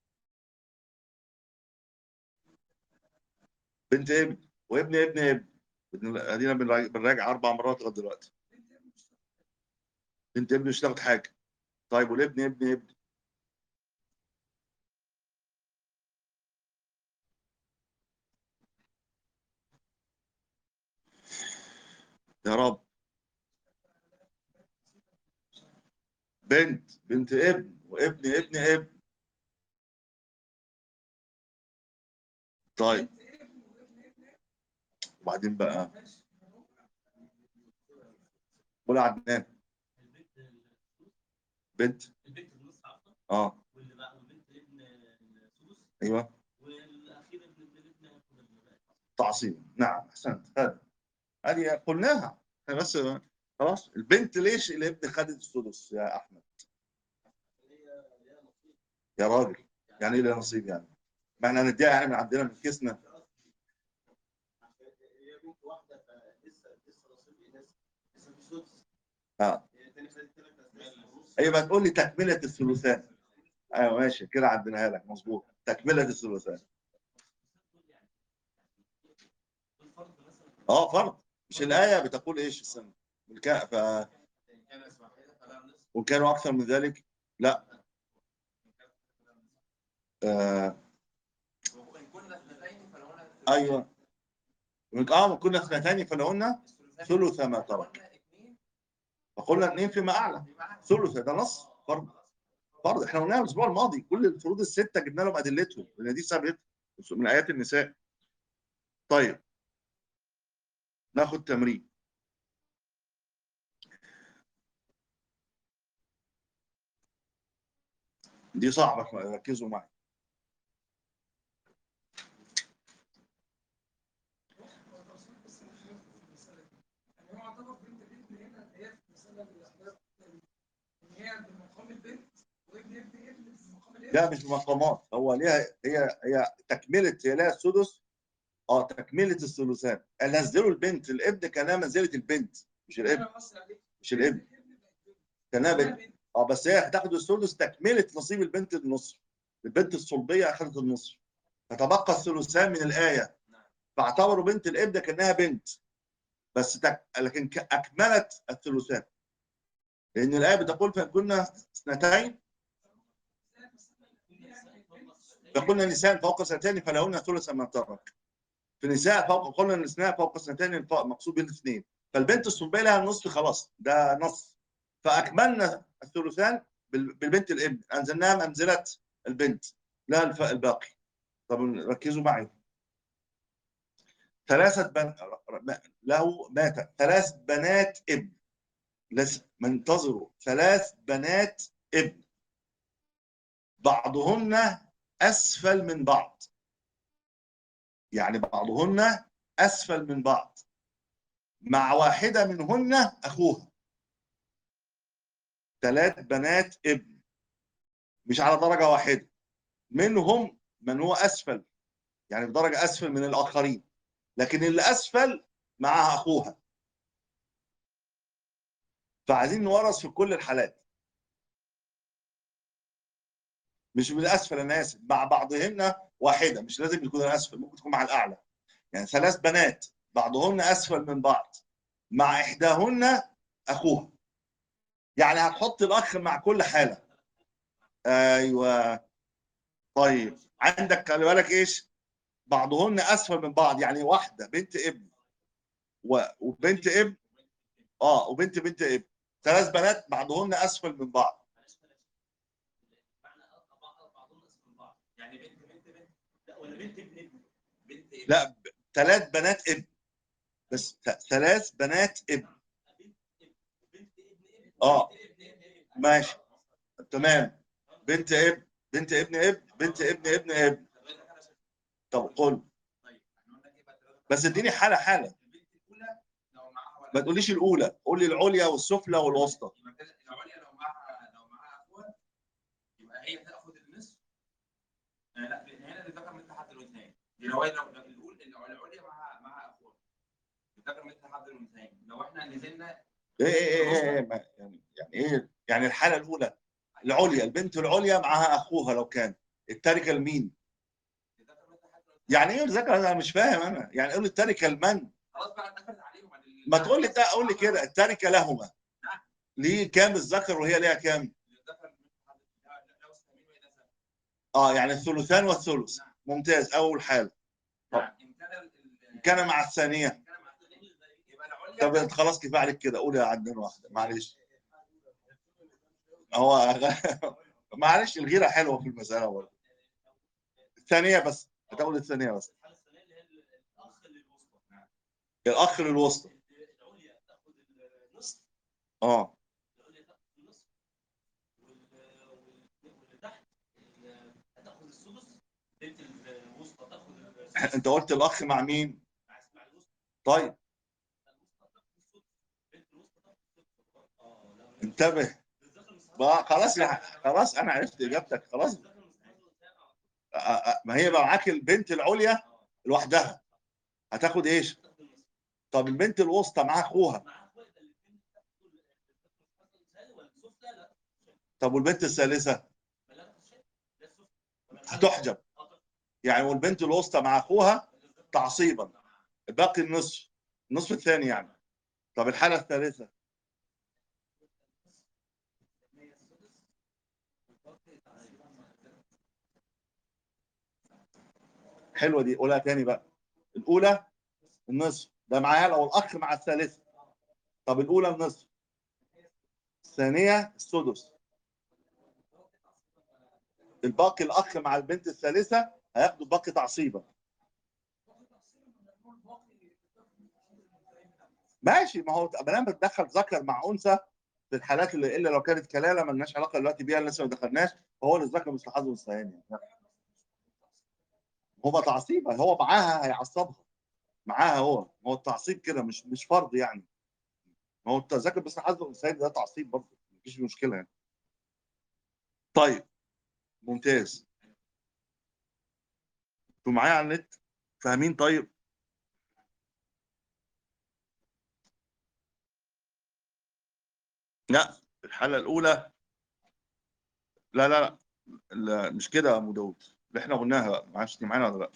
A: بنت ابن وابن ابن ابن ابن- ادينا بنراجع بنراجع اربع مرات لغايه دلوقتي بنت ابن مش تاخد حاجه طيب والابن ابن ابن يا رب بنت بنت ابن وابن ابن ابن طيب وبعدين بقى ولا عدنان بنت
E: البنت النص عفوا
A: اه
E: واللي بقى والبنت ابن الثلث
A: ايوه
E: والاخير ابن ابن الابن ياخد الباقي
A: تعصيب نعم احسنت هذا هذه قلناها احنا بس خلاص البنت ليش الابن خدت السدس يا احمد يا راجل يعني ايه لها نصيب يعني ما احنا نديها يعني من عندنا من كيسنا
D: هي بنت واحده فلسه لسه نصيبي لسه لسه في سدس
A: اه
D: هي التاني خدت ثلاث اسئله ونص
A: ايوه تقول لي تكمله الثلثان ايوه ماشي كده عديناها لك مظبوط تكمله الثلثان
E: الفرد مثلا
A: اه فرض مش الايه بتقول ايش السنه بالك- ف...
C: إن كان اسمع كده فلا نصف
A: وان كانوا اكثر من ذلك لا آه
C: وإن كنا اثنتين فلهن
A: ايوه اه ما كنا اثنتين فلهن ثلث ما ترك.
C: قلنا اثنين
A: فقلنا اثنين فيما اعلى
C: بمعنى
A: ثلث ده نص فرض فرض احنا قلناها الاسبوع الماضي كل الفروض السته جبنا لهم ادلتهم لان دي ثابته من ايات النساء طيب ناخد تمرين دي صعبه ركزوا معي
B: يعني هو يعتبر بنت الابن هنا هي في المسألة اللي حضرتك إن هي بمقام البنت وابن ابن ابن بمقام الابن
A: لا مش بمقامات هو ليها هي هي تكمله هي لها السدس اه تكمله الثلثان نزلوا البنت الابن كانها منزله البنت مش الابن
B: أنا بص عليك.
A: مش الابن كانها بنت اه بس هي هتاخد السدس تكمله نصيب البنت النصف البنت الصلبيه اخذت النصف فتبقى الثلثان من الايه فاعتبروا بنت الابن كانها بنت بس تك... لكن ك- اكملت الثلثان لان الايه بتقول فان كنا اثنتين فقلنا نساء فوق سنتين فلهن ثلث ما ترك في نساء فوق قلنا النساء فوق سنتين الفوق مقصود بين الاثنين فالبنت الصلبيه لها النصف خلاص ده نص فاكملنا الثلثان بال- بالبنت الابن انزلناها منزله البنت لها الف- الباقي طب ركزوا معي ثلاثة بن... له مات ثلاث بنات ابن لس... منتظروا ثلاث بنات ابن بعضهن أسفل من بعض يعني بعضهن أسفل من بعض مع واحدة منهن أخوها ثلاث بنات ابن مش على درجة واحدة منهم من هو أسفل يعني بدرجة أسفل من الآخرين لكن اللي أسفل معها أخوها فعايزين نورث في كل الحالات مش من الاسفل انا اسف مع بعضهن واحده مش لازم يكون الاسفل ممكن تكون مع الاعلى يعني ثلاث بنات بعضهن اسفل من بعض مع احداهن اخوها يعني هتحط الاخ مع كل حاله ايوه طيب عندك خلي بالك ايش بعضهن اسفل من بعض يعني واحده بنت ابن و- وبنت ابن اه وبنت بنت ابن ثلاث بنات بعضهن اسفل من بعض
E: معلش بلاش معنى بعض بعضهم اسم من بعض يعني بنت بنت بنت لا ولا بنت ابن ابن بنت ابن
A: لا ب- ثلاث بنات ابن بس ث- ثلاث بنات ابن
E: بنت ابن بنت ابن ابن
A: آه.
E: بنت ابن ابن ابن
A: ماشي. تمام بنت ابن بنت ابن ابن بنت ابن ابن ابن طب قول
C: طيب احنا قلنا ايه بقى ثلاثة
A: بس اديني حاله حاله
C: البنت الاولى لو معاها ولد
A: ما تقوليش الاولى قول لي العليا والسفلى والوسطى
C: يبقى كده العليا لو معاها لو معاها اخوها يبقى هي تاخد النصف آه لا لان هنا الذكر مثل حد الانثيين دي لو هي لو لو الاولى العليا معاها معاها اخوها الذكر مثل حد الانثيين لو احنا نزلنا
A: ايه ايه ايه, إيه, إيه ما- يعني يعني ايه يعني الحاله الاولى العليا البنت العليا معاها اخوها لو كان التركه لمين
C: الذكر مثل حد الانثيين
A: يعني ايه الذكر انا مش فاهم انا يعني قول التركه لمن
C: خلاص بقى اتفقت عليهم عن ال-
A: ما تقول لي ده قول لي كده التركه لهما ليه كام الذكر وهي ليها كام
C: الذكر مثل حد لا لا وسهمين وإذا سهم.
A: اه يعني الثلثان والثلث ممتاز اول حاله طب.
C: نعم. إن كان ال- ال-
A: كان مع الثانيه
C: إن كان مع الثانية يبقى العليا
A: طب انت خلاص كفايه عليك كده قول يا عدنان واحده معلش هو معلش الغيره حلوه في المساله برضه الثانيه بس هتقول الثانيه بس
E: الحاله الثانيه اللي هي الاخ للوسطى
A: الاخ للوسطى
E: العليا تاخد النصف
A: اه
E: العليا تاخد النصف وال- وال- واللي تحت ال- هتاخد السدس بنت الوسطى تاخد السدس
A: انت قلت الاخ مع مين
E: مع مع الوسطى
A: طيب
E: الوسطى تاخد السدس بنت الوسطى تاخد السدس اه لا
A: انتبه
E: الذكر مستحيل.
A: بقى خلاص يا خلاص انا عرفت اجابتك خلاص
E: الذكر مستحيل والأنثى
A: آه،
E: آه.
A: آه، ما هي بقى معاك البنت العليا
E: آه.
A: لوحدها هتاخد ايش
E: تاخد النصف
A: طب البنت الوسطى معاها اخوها
E: مع اخوات الاثنين تاخد الذكر ولا السفلى لا
A: طب والبنت الثالثه
E: ما لا تاخد شيء لا السفلى ولا
A: هتحجب
E: آه، تاخد
A: يعني والبنت الوسطى مع اخوها
E: الذكر.
A: تعصيبا باقي النصف النصف الثاني يعني طب الحاله الثالثه حلوه دي قولها تاني بقى الاولى النصف ده معاها لو الاخ مع الثالثه طب الاولى النصف الثانيه السدس الباقي الاخ مع البنت الثالثه هياخدوا الباقي تعصيبا ماشي ما هو ما دام بتدخل ذكر مع انثى في الحالات اللي الا لو كانت كلاله ما لناش علاقه دلوقتي بيها لسه ما دخلناش فهو للذكر مثل حظ الانثيين يعني هو تعصيبها هو معاها هيعصبها معاها هو هو التعصيب كده مش مش فرض يعني ما هو التذاكر بس حظ الانثيين ده تعصيب برضه مفيش مشكله يعني طيب ممتاز انتوا معايا على النت فاهمين طيب لا الحالة الأولى لا لا لا, لا مش كده يا أبو داود اللي احنا قلناها بقى معرفش انت معانا ولا لا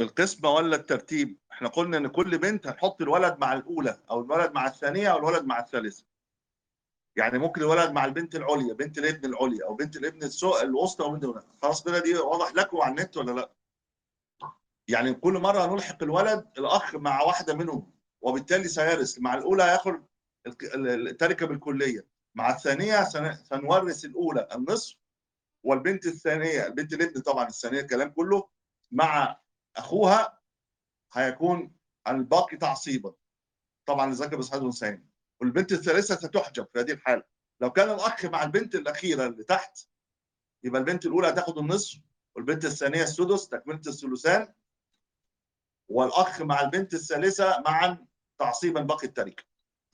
A: القسمة ولا الترتيب؟ احنا قلنا ان كل بنت هنحط الولد مع الاولى او الولد مع الثانية او الولد مع الثالثة. يعني ممكن الولد مع البنت العليا، بنت الابن العليا او بنت الابن السو- الوسطى او بنت الولد. خلاص كده دي واضح لكم على النت ولا لا؟ يعني كل مرة هنلحق الولد الاخ مع واحدة منهم وبالتالي سيرث مع الاولى هياخد الك- ال- التركة بالكلية. مع الثانية سن- سنورث الاولى النصف والبنت الثانية البنت الابن طبعا الثانية الكلام كله مع اخوها هيكون الباقي تعصيبا طبعا الذكر بس حد انثيين والبنت الثالثه ستحجب في هذه الحاله لو كان الاخ مع البنت الاخيره اللي تحت يبقى البنت الاولى هتاخد النصف والبنت الثانيه السدس تكمله الثلثان والاخ مع البنت الثالثه معا تعصيبا باقي التركه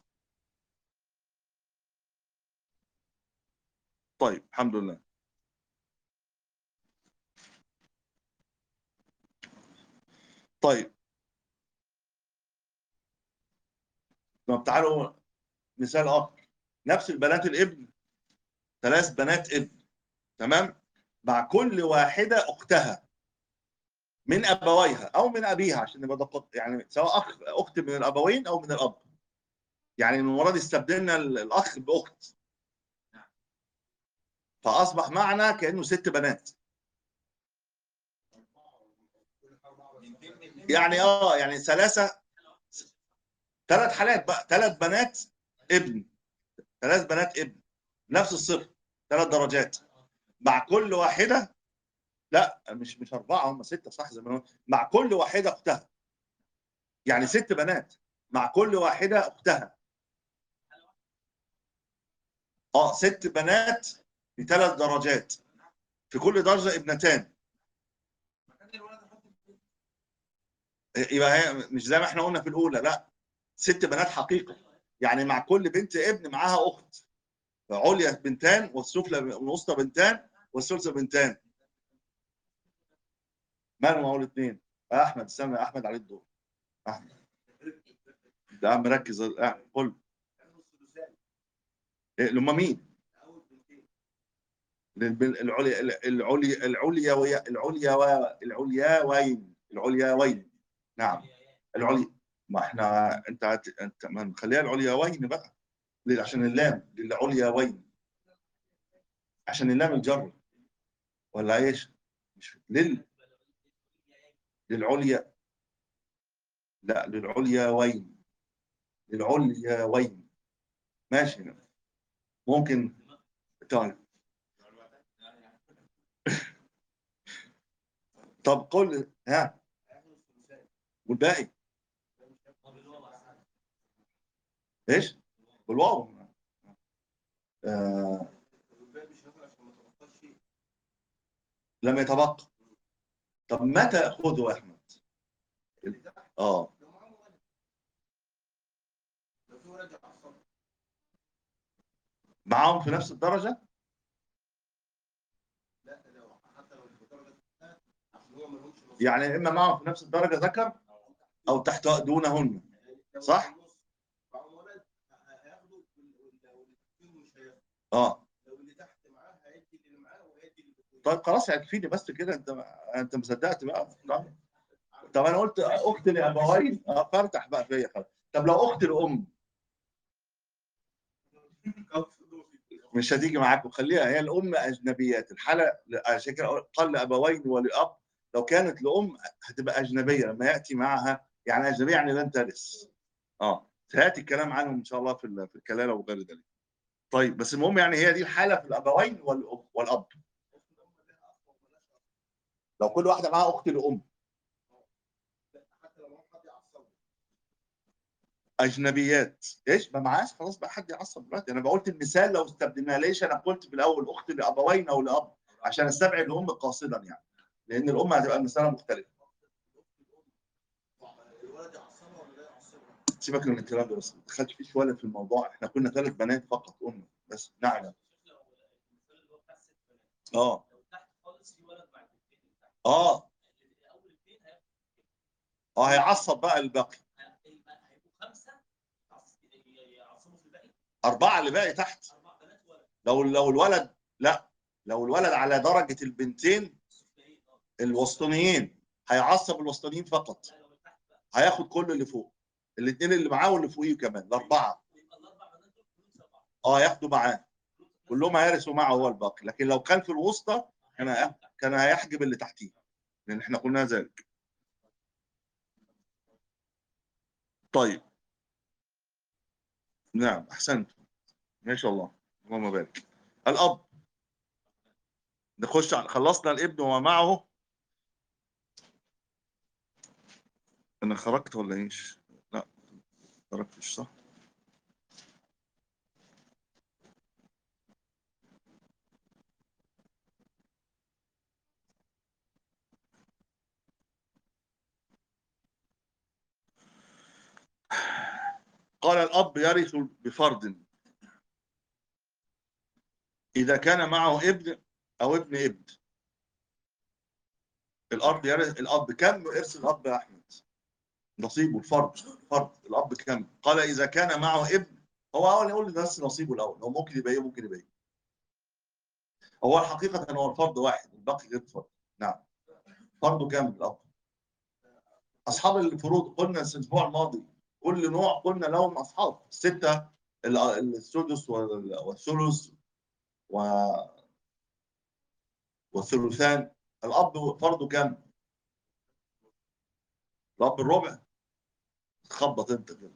A: طيب الحمد لله طيب طب تعالوا مثال اخر نفس البنات الابن ثلاث بنات ابن تمام مع كل واحده اختها من ابويها او من ابيها عشان نبقى دقيق يعني سواء اخ اخت من الابوين او من الاب يعني المره دي استبدلنا ال- الاخ باخت فاصبح معنا كانه ست بنات يعني اه يعني ثلاثه ثلاث حالات بقى ثلاث بنات ابن ثلاث بنات ابن نفس الصفر ثلاث درجات مع كل واحده لا مش مش اربعه هم سته صح زي ما أنا قلت. مع كل واحده اختها يعني ست بنات مع كل واحده اختها اه ست بنات بثلاث درجات في كل درجه ابنتان
C: مكان الولد احط البنت.
A: يبقى هي مش زي ما احنا قلنا في الاولى لا ست بنات حقيقه يعني مع كل بنت ابن معاها اخت عليا بنتان والسفلى الوسطى بنتان والثلث بنتان مالهم اول اثنين احمد استنى يا احمد عليه الدور احمد ده مركز آه، قل إيه، اللي هم مين؟ للبن- العليا العليا العليا ويا- العليا و- العليا وين العليا وين نعم العليا ما احنا انت هت... انت ما نخليها العليا وين بقى ليه؟ عشان اللام للعليا وين عشان اللام الجر ولا ايش؟ مش لل للعليا لا للعليا وين للعليا وين ماشي ممكن طيب طب قل ها والباقي ايش؟ بالواو آه لم يتبقى طب متى اخذه يا احمد؟ اه معاهم في نفس الدرجه؟ يعني اما معهم في نفس الدرجه ذكر او تحت دونهن صح؟ اه
D: لو اللي تحت معاه هيدي اللي معاه وهيدي اللي فوق.
A: طيب خلاص يكفيني بس كده انت انت مصدقت بقى طب, طب انا قلت اخت لابوين اه فارتح بقى فيا خلاص طب لو اخت الام مش هتيجي معاكم خليها هي الام اجنبيات الحاله عشان كده قال لابوين ولاب لو كانت لام هتبقى اجنبيه لما ياتي معها يعني اجنبيه يعني لن ترث اه سياتي الكلام عنهم ان شاء الله في ال- في الكلاله وغير ذلك طيب بس المهم يعني هي دي الحاله في الابوين والأب- والاب لو كل واحده معاها اخت لام
D: حتى لو حد يعصبه
A: اجنبيات ايش ما معاش خلاص بقى حد يعصب دلوقتي انا بقولت المثال لو استبدلناه ليش انا قلت في الاول اخت لابوين او لاب عشان استبعد الام قاصدا يعني لان الام هتبقى المساله مختلفه
D: الولد يعصبها ولا لا يعصبها؟
A: سيبك من الكلام ده بس ما دخلتش فيه ولا في الموضوع احنا كنا ثلاث بنات فقط ام بس نعلم اه
E: لو تحت خالص في ولد بعد البيت اللي تحت
A: اه
E: اول البيت هيبقى
A: اه هيعصب بقى الباقي
E: هيبقوا خمسه يعصبوا في الباقي
A: اربعه اللي باقي تحت
E: اربع بنات ولد
A: لو لو الولد لا لو الولد على درجه البنتين
E: السفليين اه
A: الوسطانيين هيعصب الوسطانيين فقط هياخد كل اللي فوق الاثنين اللي معاه واللي فوقيه كمان الاربعه
E: يبقى الاربع بنات دول كلهم سبعه
A: اه ياخدوا معاه كلهم هيرثوا معه هو الباقي لكن لو كان في الوسطى كان كان هيحجب اللي تحتيه لان احنا قلنا ذلك طيب نعم احسنت ما شاء الله اللهم بارك الاب نخش على خلصنا الابن وما معه انا خرجت ولا ايش لا خرجتش صح قال الأب يرث بفرض إذا كان معه ابن أو ابن ابن الأب يرث الأب كم إرث الأب يا أحمد؟ نصيبه الفرض فرض الأب كم؟ قال إذا كان معه ابن هو أول يقول بس نصيبه الأول هو ممكن يبقى إيه ممكن يبقى إيه هو الحقيقة هو الفرض واحد الباقي غير فرض نعم فرضه كام الأب؟ أصحاب الفروض قلنا الأسبوع الماضي كل نوع قلنا لهم اصحاب سته ال- السدس وال- والثلث و والثلثان الاب فرضه كام؟ الاب الربع تخبط انت كده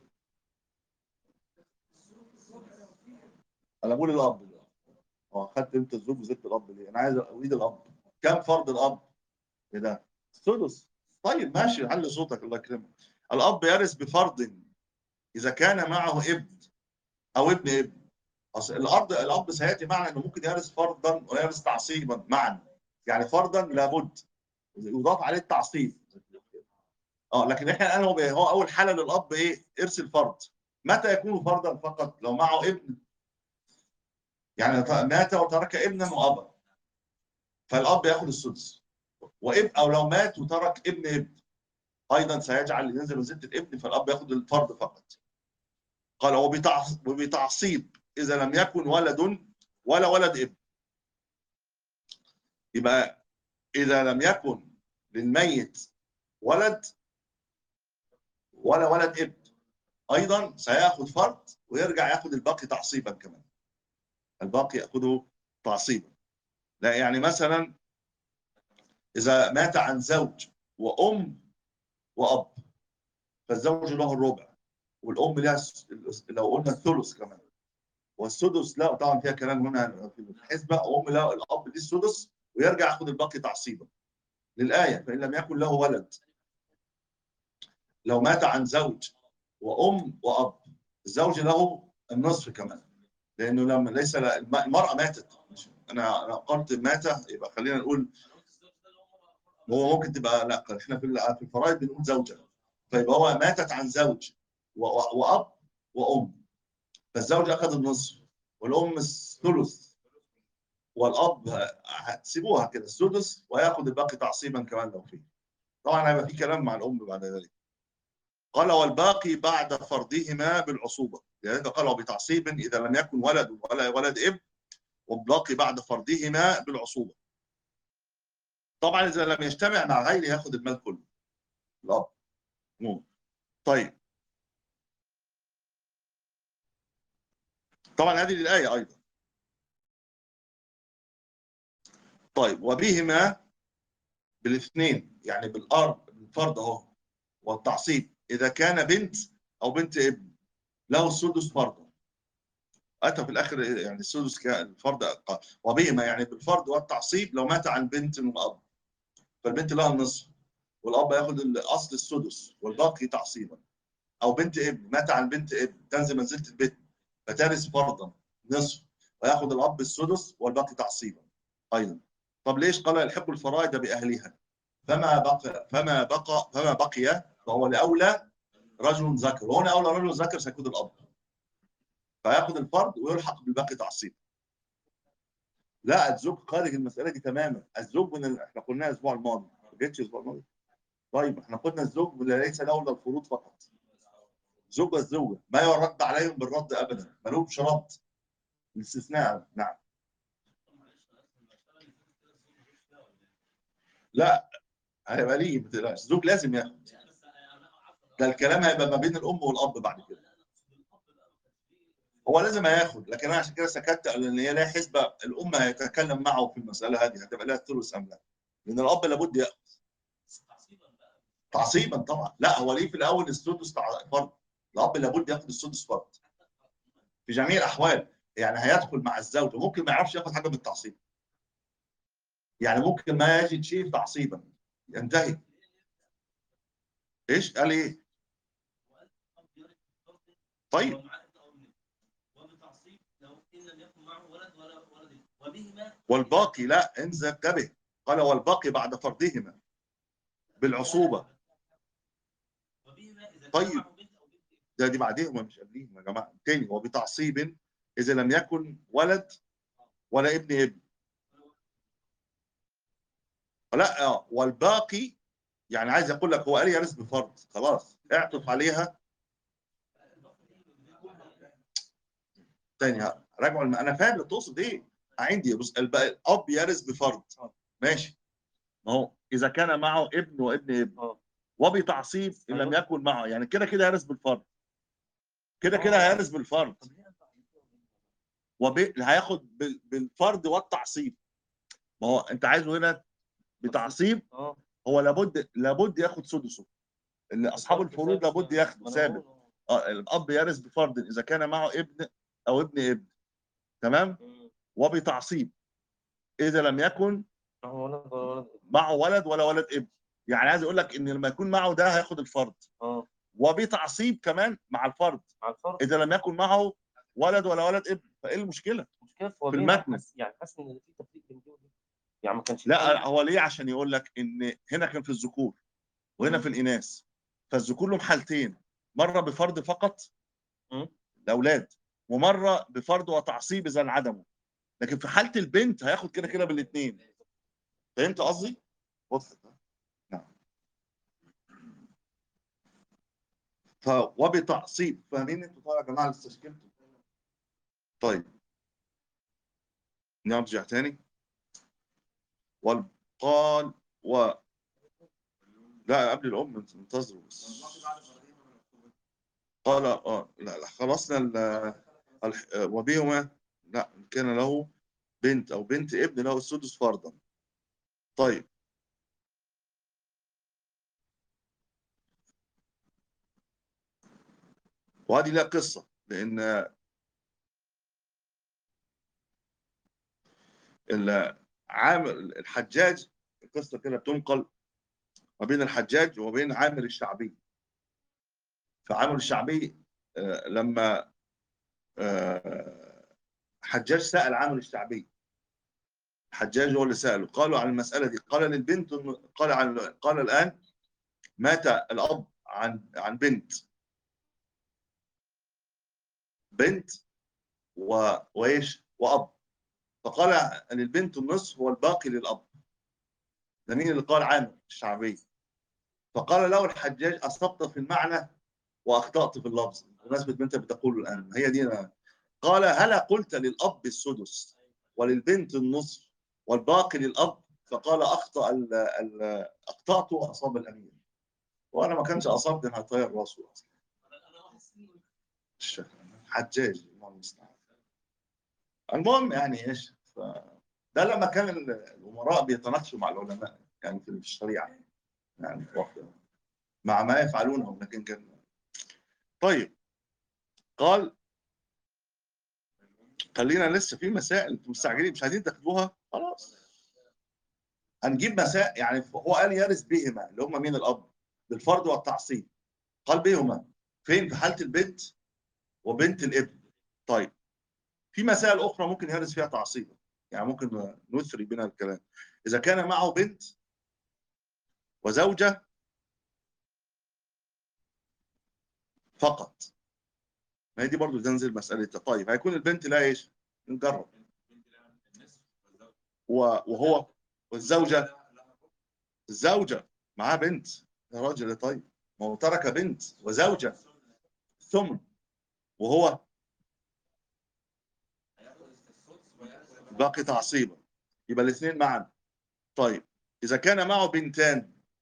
A: انا بقول الاب اه خدت انت الزوج وزدت الاب ليه؟ انا عايز اريد الاب كم فرض الاب؟ ايه ده؟ الثلث طيب ماشي علي صوتك الله يكرمك الاب يرث بفرض اذا كان معه ابن او ابن ابن اصل الاب الاب سياتي معنا انه ممكن يرث فرضا ويرث تعصيبا معا يعني فرضا لابد يضاف عليه التعصيب اه لكن احنا الان هو هو اول حاله للاب ايه؟ ارث الفرض متى يكون فرضا فقط لو معه ابن يعني مات وترك ابنا وابا فالاب ياخذ السدس وابن او لو مات وترك ابن ابن ايضا سيجعل ينزل منزله الابن فالاب ياخذ الفرض فقط قال وبتعص- وبتعصيب اذا لم يكن ولد ولا ولد ابن يبقى اذا لم يكن للميت ولد ولا ولد ابن ايضا سياخذ فرض ويرجع ياخذ الباقي تعصيبا كمان الباقي ياخذه تعصيبا لا يعني مثلا اذا مات عن زوج وام واب فالزوج له الربع والام لها الس- لو قلنا الثلث كمان والسدس لا طبعا فيها كلام هنا في الحسبه ام لا الاب دي السدس ويرجع ياخذ الباقي تعصيبا للايه فان لم يكن له ولد لو مات عن زوج وام واب الزوج له النصف كمان لانه لما ليس لا- الم- المراه ماتت مش- انا انا قلت مات يبقى خلينا نقول هو ممكن تبقى لا احنا في ال- في الفرائض بنقول زوجه فيبقى هو ماتت عن زوج و- و- واب وام فالزوج اخذ النصف والام الثلث والاب هتسيبوها كده السدس وياخذ الباقي تعصيبا كمان لو فيه طبعا هيبقى في كلام مع الام بعد ذلك قال والباقي بعد فرضهما بالعصوبه لذلك قال بتعصيب اذا لم يكن ولد ولا ولد ابن والباقي بعد فرضهما بالعصوبه طبعا اذا لم يجتمع مع غيره ياخذ المال كله الاب مم. طيب طبعا هذه الايه ايضا طيب وبهما بالاثنين يعني بالارض بالفرض اهو والتعصيب اذا كان بنت او بنت ابن له السدس فرضا اتى في الاخر يعني السدس كالفرض أقل. وبهما يعني بالفرض والتعصيب لو مات عن بنت واب فالبنت لها النصف والاب ياخذ الاصل السدس والباقي تعصيبا او بنت ابن مات عن بنت ابن تنزل منزله البنت فترث فرضا نصف وياخذ الاب السدس والباقي تعصيبا ايضا طب ليش قال يلحق الفرائض باهلها فما بقى فما بقى فما بقي فهو لاولى رجل ذكر وهنا اولى رجل ذكر سيكون الاب فياخذ الفرض ويلحق بالباقي تعصيبا لا الزوج خارج المساله دي تماما الزوج من ال... احنا قلناها الاسبوع الماضي ما جيتش الاسبوع الماضي طيب احنا قلنا الزوج من ليس له الا الفروض فقط زوج والزوجه ما يرد عليهم بالرد ابدا ما لهمش رد الاستثناء نعم لا هيبقى ليه ما تقلقش الزوج لازم ياخد
E: لا بس انا عفوا
A: ده الكلام هيبقى ما بين الام والاب بعد كده هو لازم هياخد لكن انا عشان كده سكت لان هي لها حسبه الام هيتكلم معه في المساله هذه هتبقى لها الثلث ام لا لان الاب لابد ياخد
E: تعصيبا بقى
A: تعصيبا طبعا لا هو ليه في الاول السدس تع- فرض الاب لابد ياخد السدس فرض في جميع الاحوال يعني هيدخل مع الزوج وممكن ما يعرفش ياخد حاجه من التعصيب يعني ممكن ما يجد شيء تعصيبا ينتهي ايش قال ايه طيب
E: وبتعصيب لو ان لم يكن معه ولد ولا ولد وبهما
A: والباقي لا انزل انتبه قال والباقي بعد فرضهما بالعصوبه
E: وبهما اذا
A: طيب.
E: كان معه بنت او بنت
A: ده دي بعديهم مش قبليهم يا جماعه تاني وبتعصيب اذا لم يكن ولد ولا ابن ابن لا آه، والباقي يعني عايز اقول لك هو قال يرث بفرض خلاص اعطف عليها تاني ها، راجعوا الم... انا فاهم اللي تقصد ايه عندي بص الب... الاب يرث بفرض ماشي ما هو اذا كان معه ابن وابن ابن
F: اه.
A: وبتعصيب ان لم يكن معه يعني كده كده هيرث بالفرض كده كده
F: اه.
A: هيرث بالفرض وب... هياخد بال... بالفرض والتعصيب ما هو انت عايزه هنا بتعصيب
F: اه
A: هو لابد لابد ياخد سدسه ان اصحاب الفروض لابد ياخدوا ثابت اه الاب يرث بفرض اذا كان معه ابن او ابن ابن تمام وبتعصيب اذا لم يكن
F: ولد ولا ولد
A: معه ولد ولا ولد ابن يعني عايز اقول لك ان لما يكون معه ده هياخد الفرض
F: اه
A: وبتعصيب كمان مع الفرض
F: مع الفرق
A: اذا لم يكن معه ولد ولا ولد ابن فايه المشكله
F: مشكله في هو
A: في
F: بين
A: المتن.
F: حاسس- يعني حاسس ان في تفريق بين دي ودي يعني ما كانش
A: لا هو ليه عشان يقول لك ان هنا كان في الذكور وهنا
F: مم.
A: في الاناث فالذكور لهم حالتين مره بفرض فقط
F: مم.
A: الاولاد ومره بفرض وتعصيب اذا انعدموا لكن في حاله البنت هياخد كده كده بالاثنين فهمت قصدي؟ وضحت نعم ف وبتعصيب فاهمين انتوا طبعا يا جماعه اللي استشكلتوا طيب نرجع تاني وقال و لا قبل الام انتظروا بس قال اه لا لا خلصنا ال الح- وبهما لا إن كان له بنت او بنت ابن له السدس فرضا طيب وهذه لها قصه لان عامر الحجاج القصه كده بتنقل ما بين الحجاج وبين عامر الشعبي فعامر الشعبي آه، لما آه، حجاج سأل عامر الشعبي حجاج هو اللي سأله قالوا عن المسألة دي قال للبنت قال عن قال الآن مات الأب عن عن بنت بنت و وايش وأب فقال للبنت النصف والباقي للأب ده مين اللي قال عامر الشعبي فقال له الحجاج أصبت في المعنى وأخطأت في اللفظ بمناسبة ما أنت بتقوله الآن هي دي أنا. قال هلا قلت للأب السدس وللبنت النصف والباقي للأب فقال أخطأ ال ال أخطأت وأصاب الأمير وأنا ما كانش أصاب ده هطير راسه أصلا
E: انا بحس انه
A: الشيخ حجاج الله المستعان المهم يعني ايش ف... ده لما كان الامراء بيتناقشوا مع العلماء يعني في الشريعه يعني في وقت مع ما يفعلونه لكن كان طيب قال خلينا لسه في مسائل انتم مستعجلين مش عايزين تاخدوها خلاص هنجيب مسائل يعني هو قال يرث بهما اللي هم مين الاب بالفرض والتعصيب قال بهما فين في حاله البنت وبنت الابن طيب في مسائل اخرى ممكن يرث فيها تعصيبا يعني ممكن نثري بنا الكلام اذا كان معه بنت وزوجه فقط ما هي دي برضو تنزل مساله طيب هيكون البنت لا ايش نجرب و- وهو والزوجه الزوجه معاه بنت يا راجل يا طيب ما هو ترك بنت وزوجه ثمن وهو باقي تعصيبا يبقى الاثنين معا طيب اذا كان معه بنتان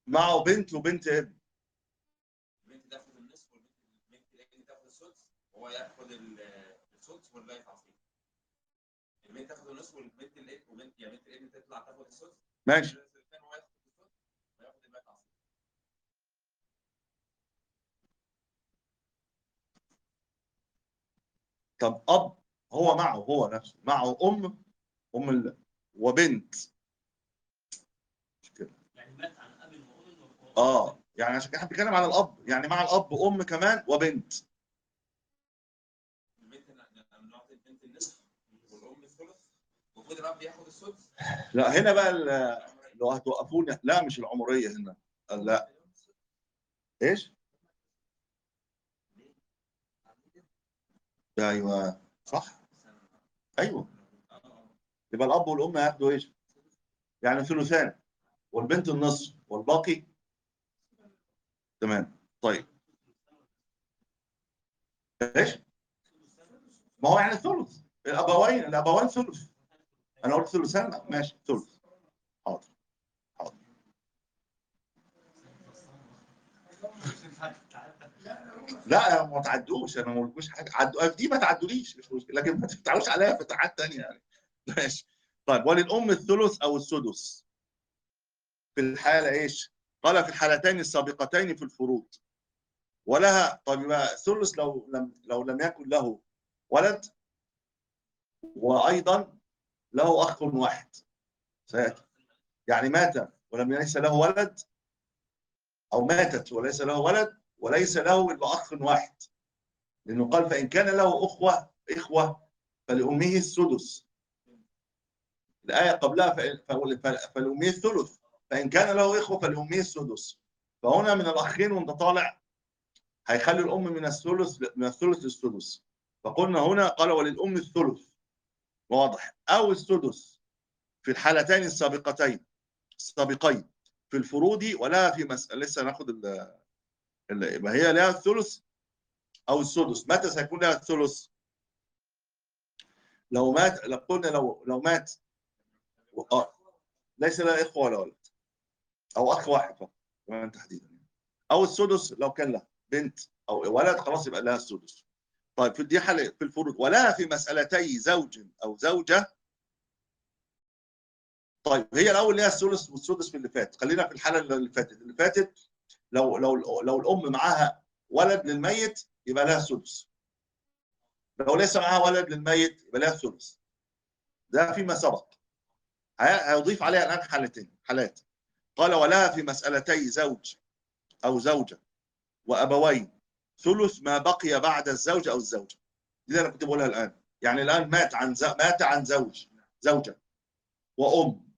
A: معه بنت وبنت ابن
C: البنت تاخد النصف والبنت البنت الابن تاخد السدس وهو ياخد ال- السدس ولا يتعصيب البنت تاخد النصف والبنت الابن وبنت يعني بنت الابن تطلع تاخد السدس
A: ماشي
C: الثلثين وهو ياخد السدس وياخد الباقي تعصيب
A: طب اب هو معه هو نفسه معه ام ام ال... وبنت
E: يعني مات عن اب وام و-
A: اه يعني عشان كده احنا بنتكلم على الاب يعني مع الاب ام كمان وبنت
C: البنت ن- نعطي البنت النصف والام الثلث المفروض الاب ياخد السدس
A: لا هنا بقى ال- لو هتوقفوني لا مش العمريه هنا لا ايش؟ ايوه صح ايوه يبقى الاب والام هياخدوا ايش؟ يعني ثلثان والبنت النصف والباقي تمام طيب ايش؟ ما هو يعني ثلث الابوين الابوين ثلث انا قلت ثلثان لا، ماشي ثلث حاضر حاضر لا ما تعدوش انا ما قلتلكوش حاجه عدوا دي ما تعدوليش مش مشكله لكن ما تفتحوش عليها فتحات ثانيه يعني ماشي طيب وللام الثلث او السدس في الحاله ايش؟ قال في الحالتين السابقتين في الفروض ولها طيب يبقى الثلث لو لم لو لم يكن له ولد وايضا له اخ واحد سياتي يعني مات ولم ليس له ولد او ماتت وليس له ولد وليس له الا اخ واحد لانه قال فان كان له اخوه اخوه فلامه السدس الايه قبلها فإن- فل- فل- فلامه الثلث فان كان له اخوه فلامه السدس فهنا من الاخين وانت طالع هيخلي الام من الثلث من الثلث للسدس فقلنا هنا قال وللام الثلث واضح او السدس في الحالتين السابقتين السابقين في الفروض ولا في مسألة لسه ناخد ال ال- يبقى هي لها الثلث او السدس متى سيكون لها الثلث؟ لو مات لو قلنا لو لو مات و- آه ليس لها اخوه ولا ولد او اخ واحد فقط كمان تحديدا او السدس لو كان لها بنت او ولد خلاص يبقى لها السدس طيب في دي حاله في الفروض ولا في مسالتي زوج او زوجه طيب هي الاول ليها الثلث والسدس في اللي فات خلينا في الحاله اللي فاتت اللي فاتت لو لو لو الام معاها ولد للميت يبقى لها السدس لو ليس معاها ولد للميت يبقى لها الثلث ده فيما سبق هي- هيضيف عليها الان حالتين حالات قال ولها في مسالتي زوج او زوجه وابوين ثلث ما بقي بعد الزوج او الزوجه دي اللي انا كنت بقولها الان يعني الان مات عن ز... مات عن زوج زوجه وام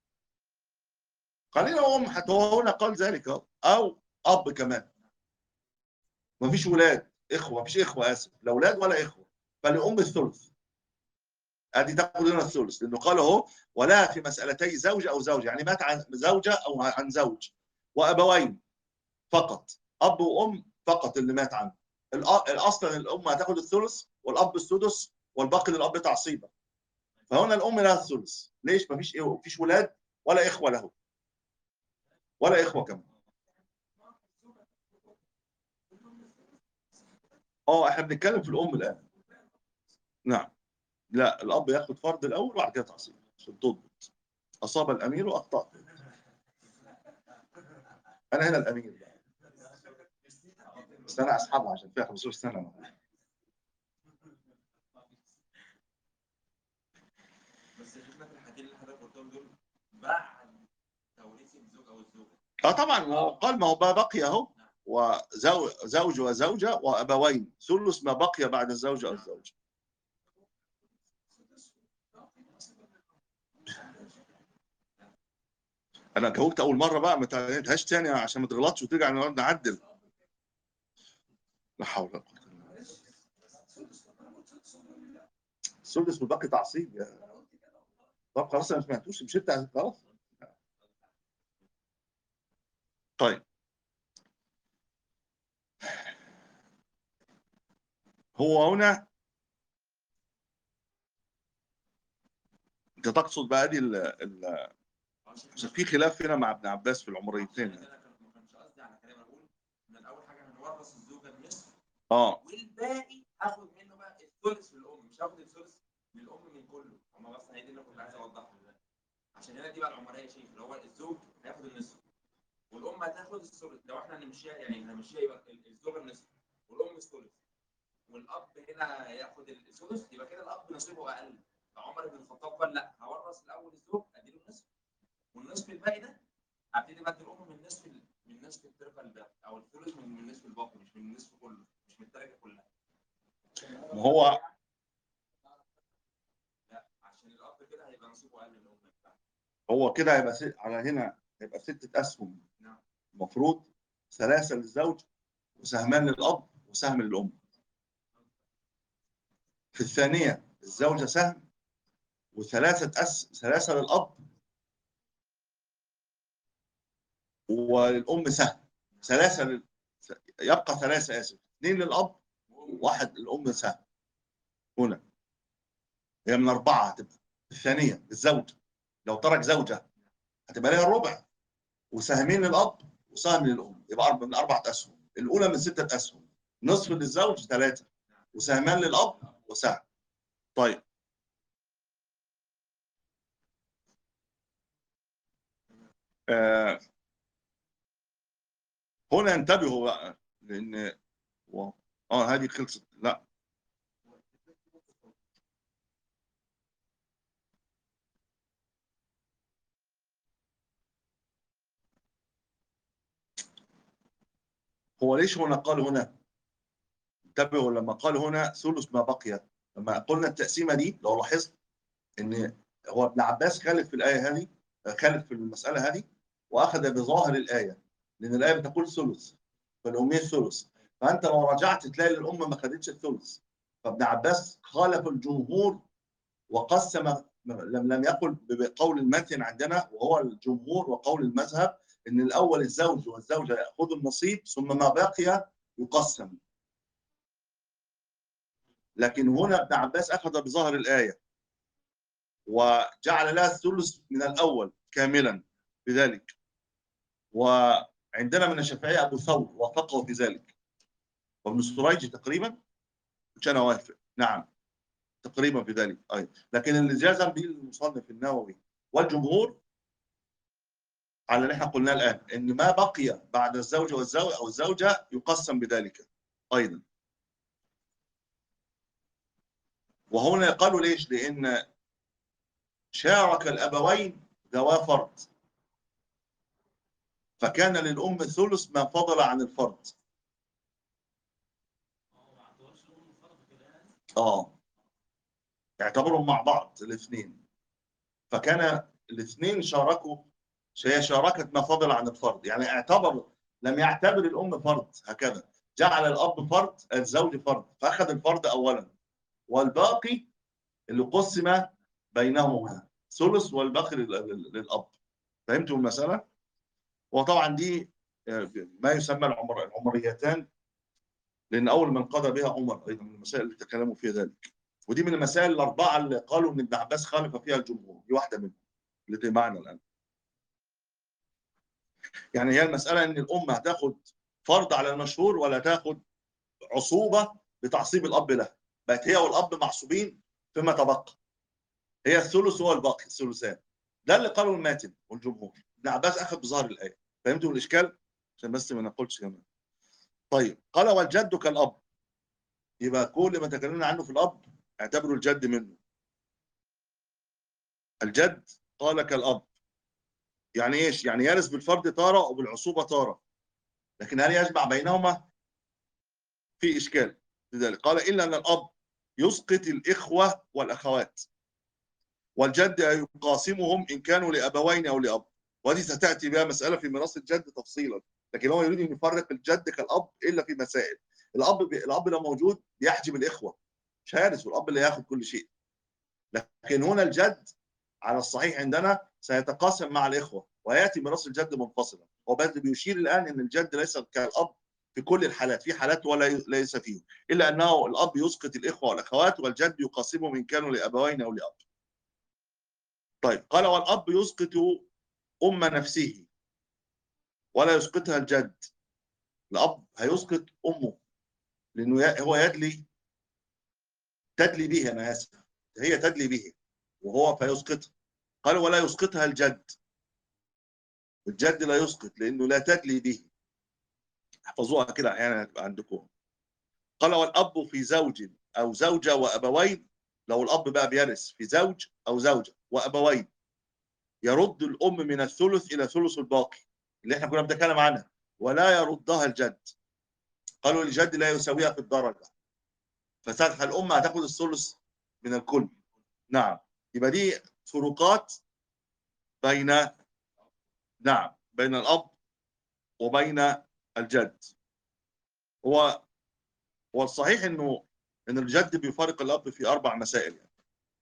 A: خلينا ام حتى هو هنا قال ذلك أهو. او اب كمان مفيش ولاد اخوه مفيش اخوه اسف لا اولاد ولا اخوه فلام الثلث ادي تاخد هنا الثلث لانه قال اهو ولا في مسالتي زوج او زوجه يعني مات عن زوجه او عن زوج وابوين فقط اب وام فقط اللي مات عنه الأ- الاصل ان الام هتاخد الثلث والاب السدس والباقي للاب تعصيبا فهنا الام لها الثلث ليش مفيش ايه مفيش ولاد ولا اخوه له ولا اخوه كمان اه احنا بنتكلم في الام الان نعم لا الاب ياخد فرض الاول وبعد كده تعصيب عشان تضبط اصاب الامير واخطا انا هنا الامير بقى. بس انا اسحبها عشان فيها 15 سنه
C: بس شفنا في الحاجتين اللي حضرتك قلتهم دول بعد توريث الزوج او الزوجه
A: اه طبعا ما هو قال ما هو بقى بقي اهو وزوج وزوجه وابوين ثلث ما بقي بعد الزوج او الزوجه انا جاوبت اول مره بقى ما تعيدهاش تاني عشان ما تغلطش وترجع نقعد نعدل لا حول ولا قوه الا بالله السدس والباقي تعصيب يا طب خلاص انا ما سمعتوش مش انت خلاص طيب هو هنا انت تقصد بقى دي ال ال عشان في خلاف هنا مع ابن عباس في العمريتين
C: انا كان- ما كانش قصدي على كلام اقول ان اول حاجه هنورث الزوجه النصف
A: اه
C: والباقي هاخد منه بقى الثلث للام مش هاخد الثلث للام من كله هما بس هي دي اللي كنت عايز اوضحها عشان هنا دي بقى العمريه شيء اللي هو الزوج هياخد النصف والام هتاخد الثلث لو احنا هنمشيها يعني هنمشيها يبقى ال- الزوجه النصف والام الثلث والاب هنا هياخد الثلث يبقى كده الاب نصيبه اقل فعمر بن الخطاب قال لا هورث الاول الزوج اديله النصف والنصف الباقي ده هبتدي بدي الام من نصف ال- من نصف التركه الباقي او الثلث من من نصف الباقي مش من النصف كله مش من التركه كلها
A: ما هو
C: لا عشان الاب كده هيبقى نصيبه اقل من الام بتاعته.
A: هو كده هيبقى ست على هنا هيبقى ستة أسهم
C: نعم.
A: المفروض ثلاثة للزوج وسهمان للأب وسهم للأم في الثانية الزوجة سهم وثلاثة أس ثلاثة للأب وللأم سهم ثلاثة لل... يبقى ثلاثة آسف اثنين للأب واحد للأم سهم هنا هي من أربعة هتبقى الثانية الزوج لو ترك زوجة هتبقى لها الربع وسهمين للأب وسهم للأم يبقى أربع من أربعة أسهم الأولى من ستة أسهم نصف للزوج ثلاثة وسهمان للأب وسهم طيب آه هنا انتبهوا بقى لأن و... اه هذه خلصت لا هو ليش هنا قال هنا انتبهوا لما قال هنا ثلث ما بقي لما قلنا التقسيمه دي لو لاحظت ان هو ابن عباس خالف في الايه هذه خالف في المساله هذه واخذ بظاهر الايه لان الايه بتقول ثلث فالاميه ثلث فانت لو رجعت تلاقي الامه ما خدتش الثلث فابن عباس خالف الجمهور وقسم لم لم يقل بقول المتن عندنا وهو الجمهور وقول المذهب ان الاول الزوج والزوجه ياخذوا النصيب ثم ما بقي يقسم لكن هنا ابن عباس اخذ بظاهر الايه وجعل لها الثلث من الاول كاملا بذلك وعندنا من الشافعيه ابو ثور وافقه في ذلك وابن سريج تقريبا مش انا وافق نعم تقريبا في ذلك ايضا لكن اللي جازم به المصنف النووي والجمهور على اللي احنا قلناه الان ان ما بقي بعد الزوج والزوج او الزوجه يقسم بذلك ايضا وهنا قالوا ليش؟ لان شارك الابوين ذوا فرض فكان للام ثلث ما فضل عن الفرض
E: هو ما اعتبرش الام فرض كده يعني
A: اه يعتبرهم مع بعض الاثنين فكان الاثنين شاركوا هي شاركت ما فضل عن الفرض يعني اعتبر لم يعتبر الام فرض هكذا جعل الاب فرض الزوج فرض فاخذ الفرض اولا والباقي اللي قسم بينهما ثلث والباقي لل- لل- للاب فهمتوا المساله؟ وطبعا دي آه، ما يسمى العمر العمريتان لان اول من قضى بها عمر ايضا من المسائل اللي تكلموا فيها ذلك ودي من المسائل الاربعه اللي قالوا ان ابن عباس خالف فيها الجمهور دي واحده منهم التي معنا الان يعني هي المساله ان الام هتاخد فرض على المشهور ولا تاخد عصوبه بتعصيب الاب لها بقت هي والاب معصوبين فيما تبقى هي الثلث هو الباقي الثلثان ده اللي قاله الماتن والجمهور ابن عباس اخذ بظاهر الايه فهمتوا الاشكال عشان بس ما نقولش كمان طيب قال والجد كالاب يبقى كل ما تكلمنا عنه في الاب اعتبروا الجد منه الجد قال كالاب يعني ايش يعني يرث بالفرد تاره وبالعصوبه تاره لكن هل يجمع بينهما في اشكال لذلك قال الا ان الاب يسقط الاخوه والاخوات والجد يقاسمهم ان كانوا لابوين او لاب وهذه ستاتي بها مساله في ميراث الجد تفصيلا لكن هو يريد ان يفرق الجد كالاب الا في مسائل الاب بي... الاب لو موجود بيحجب الاخوه مش هيرث والاب اللي ياخذ كل شيء لكن هنا الجد على الصحيح عندنا سيتقاسم مع الاخوه وياتي ميراث الجد منفصلا هو بس بيشير الان ان الجد ليس كالاب في كل الحالات في حالات ولا ي- ليس فيه الا انه الاب يسقط الاخوه والاخوات والجد يقاسمهم ان كانوا لابوين او لاب طيب قال والاب يسقط ام نفسه ولا يسقطها الجد الاب هيسقط امه لانه ي- هو يدلي تدلي به انا اسف هي تدلي به وهو فيسقطها قال ولا يسقطها الجد الجد لا يسقط لانه لا تدلي به احفظوها كده احيانا هتبقى عندكم قال والاب في زوج او زوجه وابوين لو الاب بقى بيرث في زوج او زوجه وابوين يرد الام من الثلث الى ثلث الباقي اللي احنا كنا بنتكلم عنها ولا يردها الجد قالوا الجد لا يساويها في الدرجه فساعتها الام هتاخد الثلث من الكل نعم يبقى دي فروقات بين نعم بين الاب وبين الجد هو هو الصحيح انه ان الجد بيفارق الاب في اربع مسائل يعني.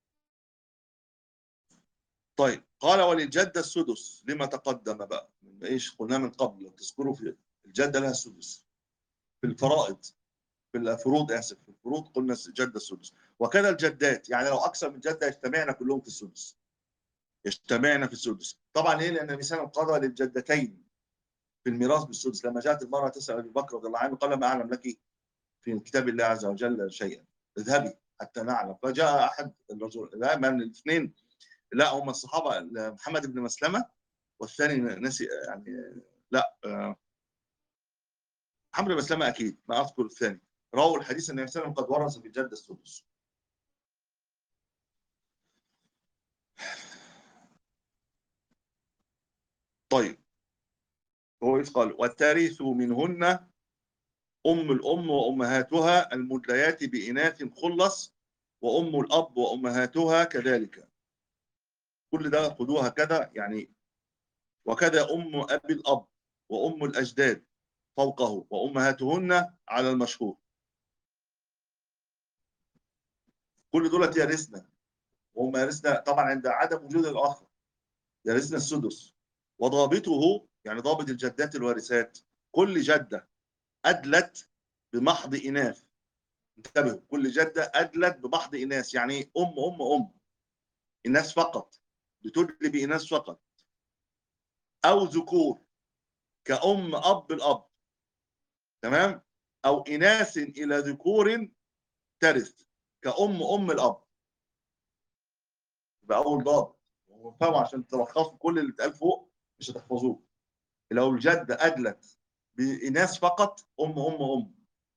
A: طيب قال وللجد السدس لما تقدم بقى ايش قلنا من قبل لو تذكروا في الجده لها السدس في الفرائض في الفروض اسف في الفروض قلنا الجده السدس وكذا الجدات يعني لو اكثر من جده يجتمعنا كلهم في السدس يجتمعنا في السدس طبعا ليه لان الانسان قضى للجدتين في الميراث بالسدس لما جاءت المراه تسال ابي بكر رضي الله عنه قال ما اعلم لك في كتاب الله عز وجل شيئا اذهبي حتى نعلم فجاء احد الرجل لا من الاثنين لا هم الصحابه محمد بن مسلمه والثاني نسي يعني لا آه، محمد بن مسلمه اكيد ما اذكر الثاني رووا الحديث ان النبي صلى الله عليه وسلم قد ورث في الجده السدس طيب هو ايش قال والتاريث منهن ام الام وامهاتها المدليات باناث خلص وام الاب وامهاتها كذلك كل ده خدوها كذا يعني وكذا ام ابي الاب وام الاجداد فوقه وامهاتهن على المشهور كل دولت يرثنا وهم يرثنا طبعا عند عدم وجود الاخر يرثنا السدس وضابطه يعني ضابط الجدات الوارثات كل جده ادلت بمحض اناث انتبهوا كل جده ادلت بمحض اناث يعني إيه؟ ام ام ام اناث فقط بتدلي باناث فقط او ذكور كأم أب الأب تمام أو إناث إلى ذكور ترث كأم أم الأب يبقى أول باب فاهموا عشان تلخصوا كل اللي اتقال فوق مش هتحفظوه لو الجدة أدلت بإناث فقط أم أم أم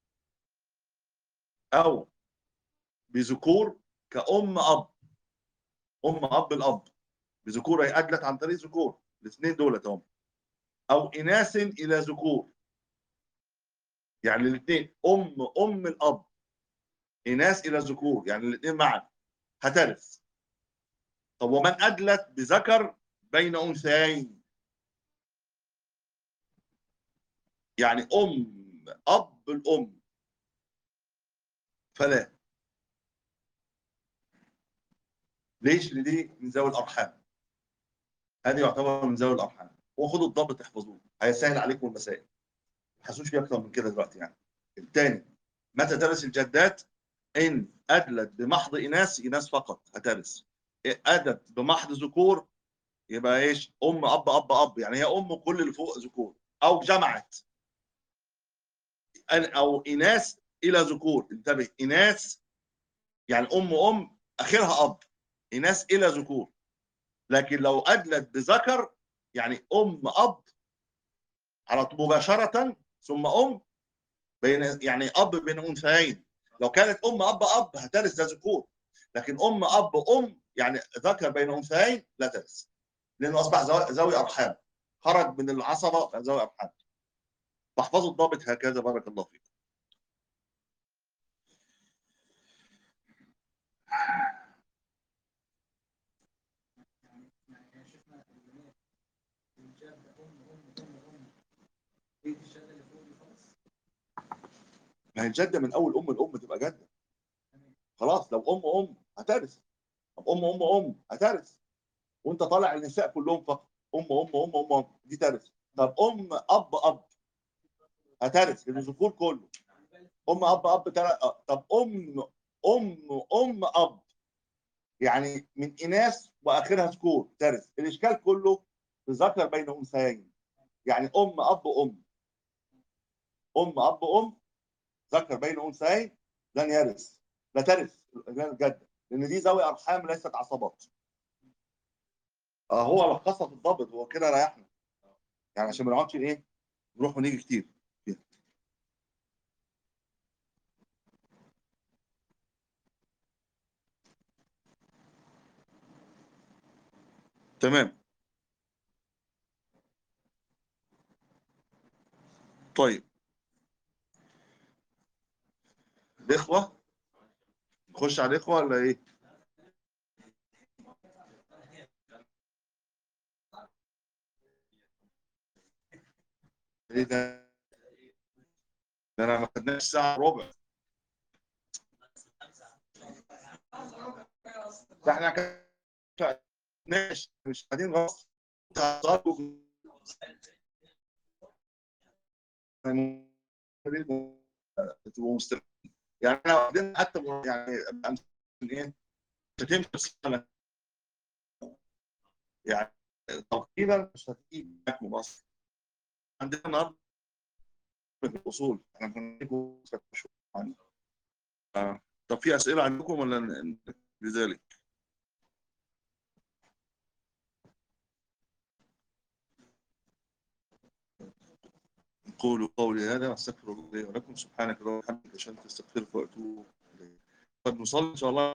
A: أو بذكور كأم أب أم أب الأب بذكور هي أدلت عن طريق ذكور الاثنين دولت هم او اناث الى ذكور يعني الاثنين ام ام الاب اناث الى ذكور يعني الاثنين معا هترث طب ومن ادلت بذكر بين انثيين يعني ام اب الام فلا ليش لدي من ذوي الارحام هذه يعتبر من ذوي الارحام وخدوا الضبط احفظوه هيسهل عليكم المسائل ما تحسوش فيه اكتر من كده دلوقتي يعني الثاني متى ترث الجدات ان ادلت بمحض اناث اناث فقط هترث ادت بمحض ذكور يبقى ايش ام اب اب اب يعني هي ام كل اللي فوق ذكور او جمعت أن- او اناث الى ذكور انتبه اناث يعني ام ام اخرها اب اناث الى ذكور لكن لو ادلت بذكر يعني ام اب على طول مباشره ثم ام بين يعني اب بين انثيين لو كانت ام اب اب هترث ده ذكور لكن ام اب ام يعني ذكر بين انثيين لا ترث لانه اصبح ذوي- ذوي ارحام خرج من العصبه بقى ذوي ارحام فاحفظوا الضابط هكذا بارك الله فيكم
B: يعني شفنا البنات الجد ام ام ام ام بيت الجد اللي فوق دي خلاص
A: ما هي الجده من اول ام الام تبقى جده خلاص لو ام ام هترث طب ام ام ام هترث وانت طالع النساء كلهم فقط ام ام ام ام, أم. دي ترث طب ام اب اب هترث الذكور كله ام اب اب تر... طب ام ام ام اب يعني من اناث واخرها ذكور ترث الاشكال كله ذكر بين انثيين يعني ام اب ام ام اب ام ذكر بين انثيين لن يرث لا ترث الجده لان دي ذوي ارحام ليست عصبات آه هو لخصها في الضابط هو كده ريحنا يعني عشان ما نقعدش ايه نروح ونيجي كتير فيها. تمام طيب الاخوه نخش على الاخوه ولا ايه ايه ده ده انا ما خدناش ساعه ربع ده احنا كده ماشي مش قاعدين غصب تبقوا مستمرين يعني احنا واخدين حتى يعني أمثلة ايه مش هتمشي السنه يعني تقريبا مش هتيجي معاك مصر عندنا النهارده في الاصول احنا كنا عن آه. طب في اسئله عندكم ولا ن- لذلك قولوا قولي هذا واستغفر الله لي ولكم سبحانك اللهم وبحمدك اشهد ان لا اله الا انت استغفرك واتوب اليك قد نصلي ان شاء الله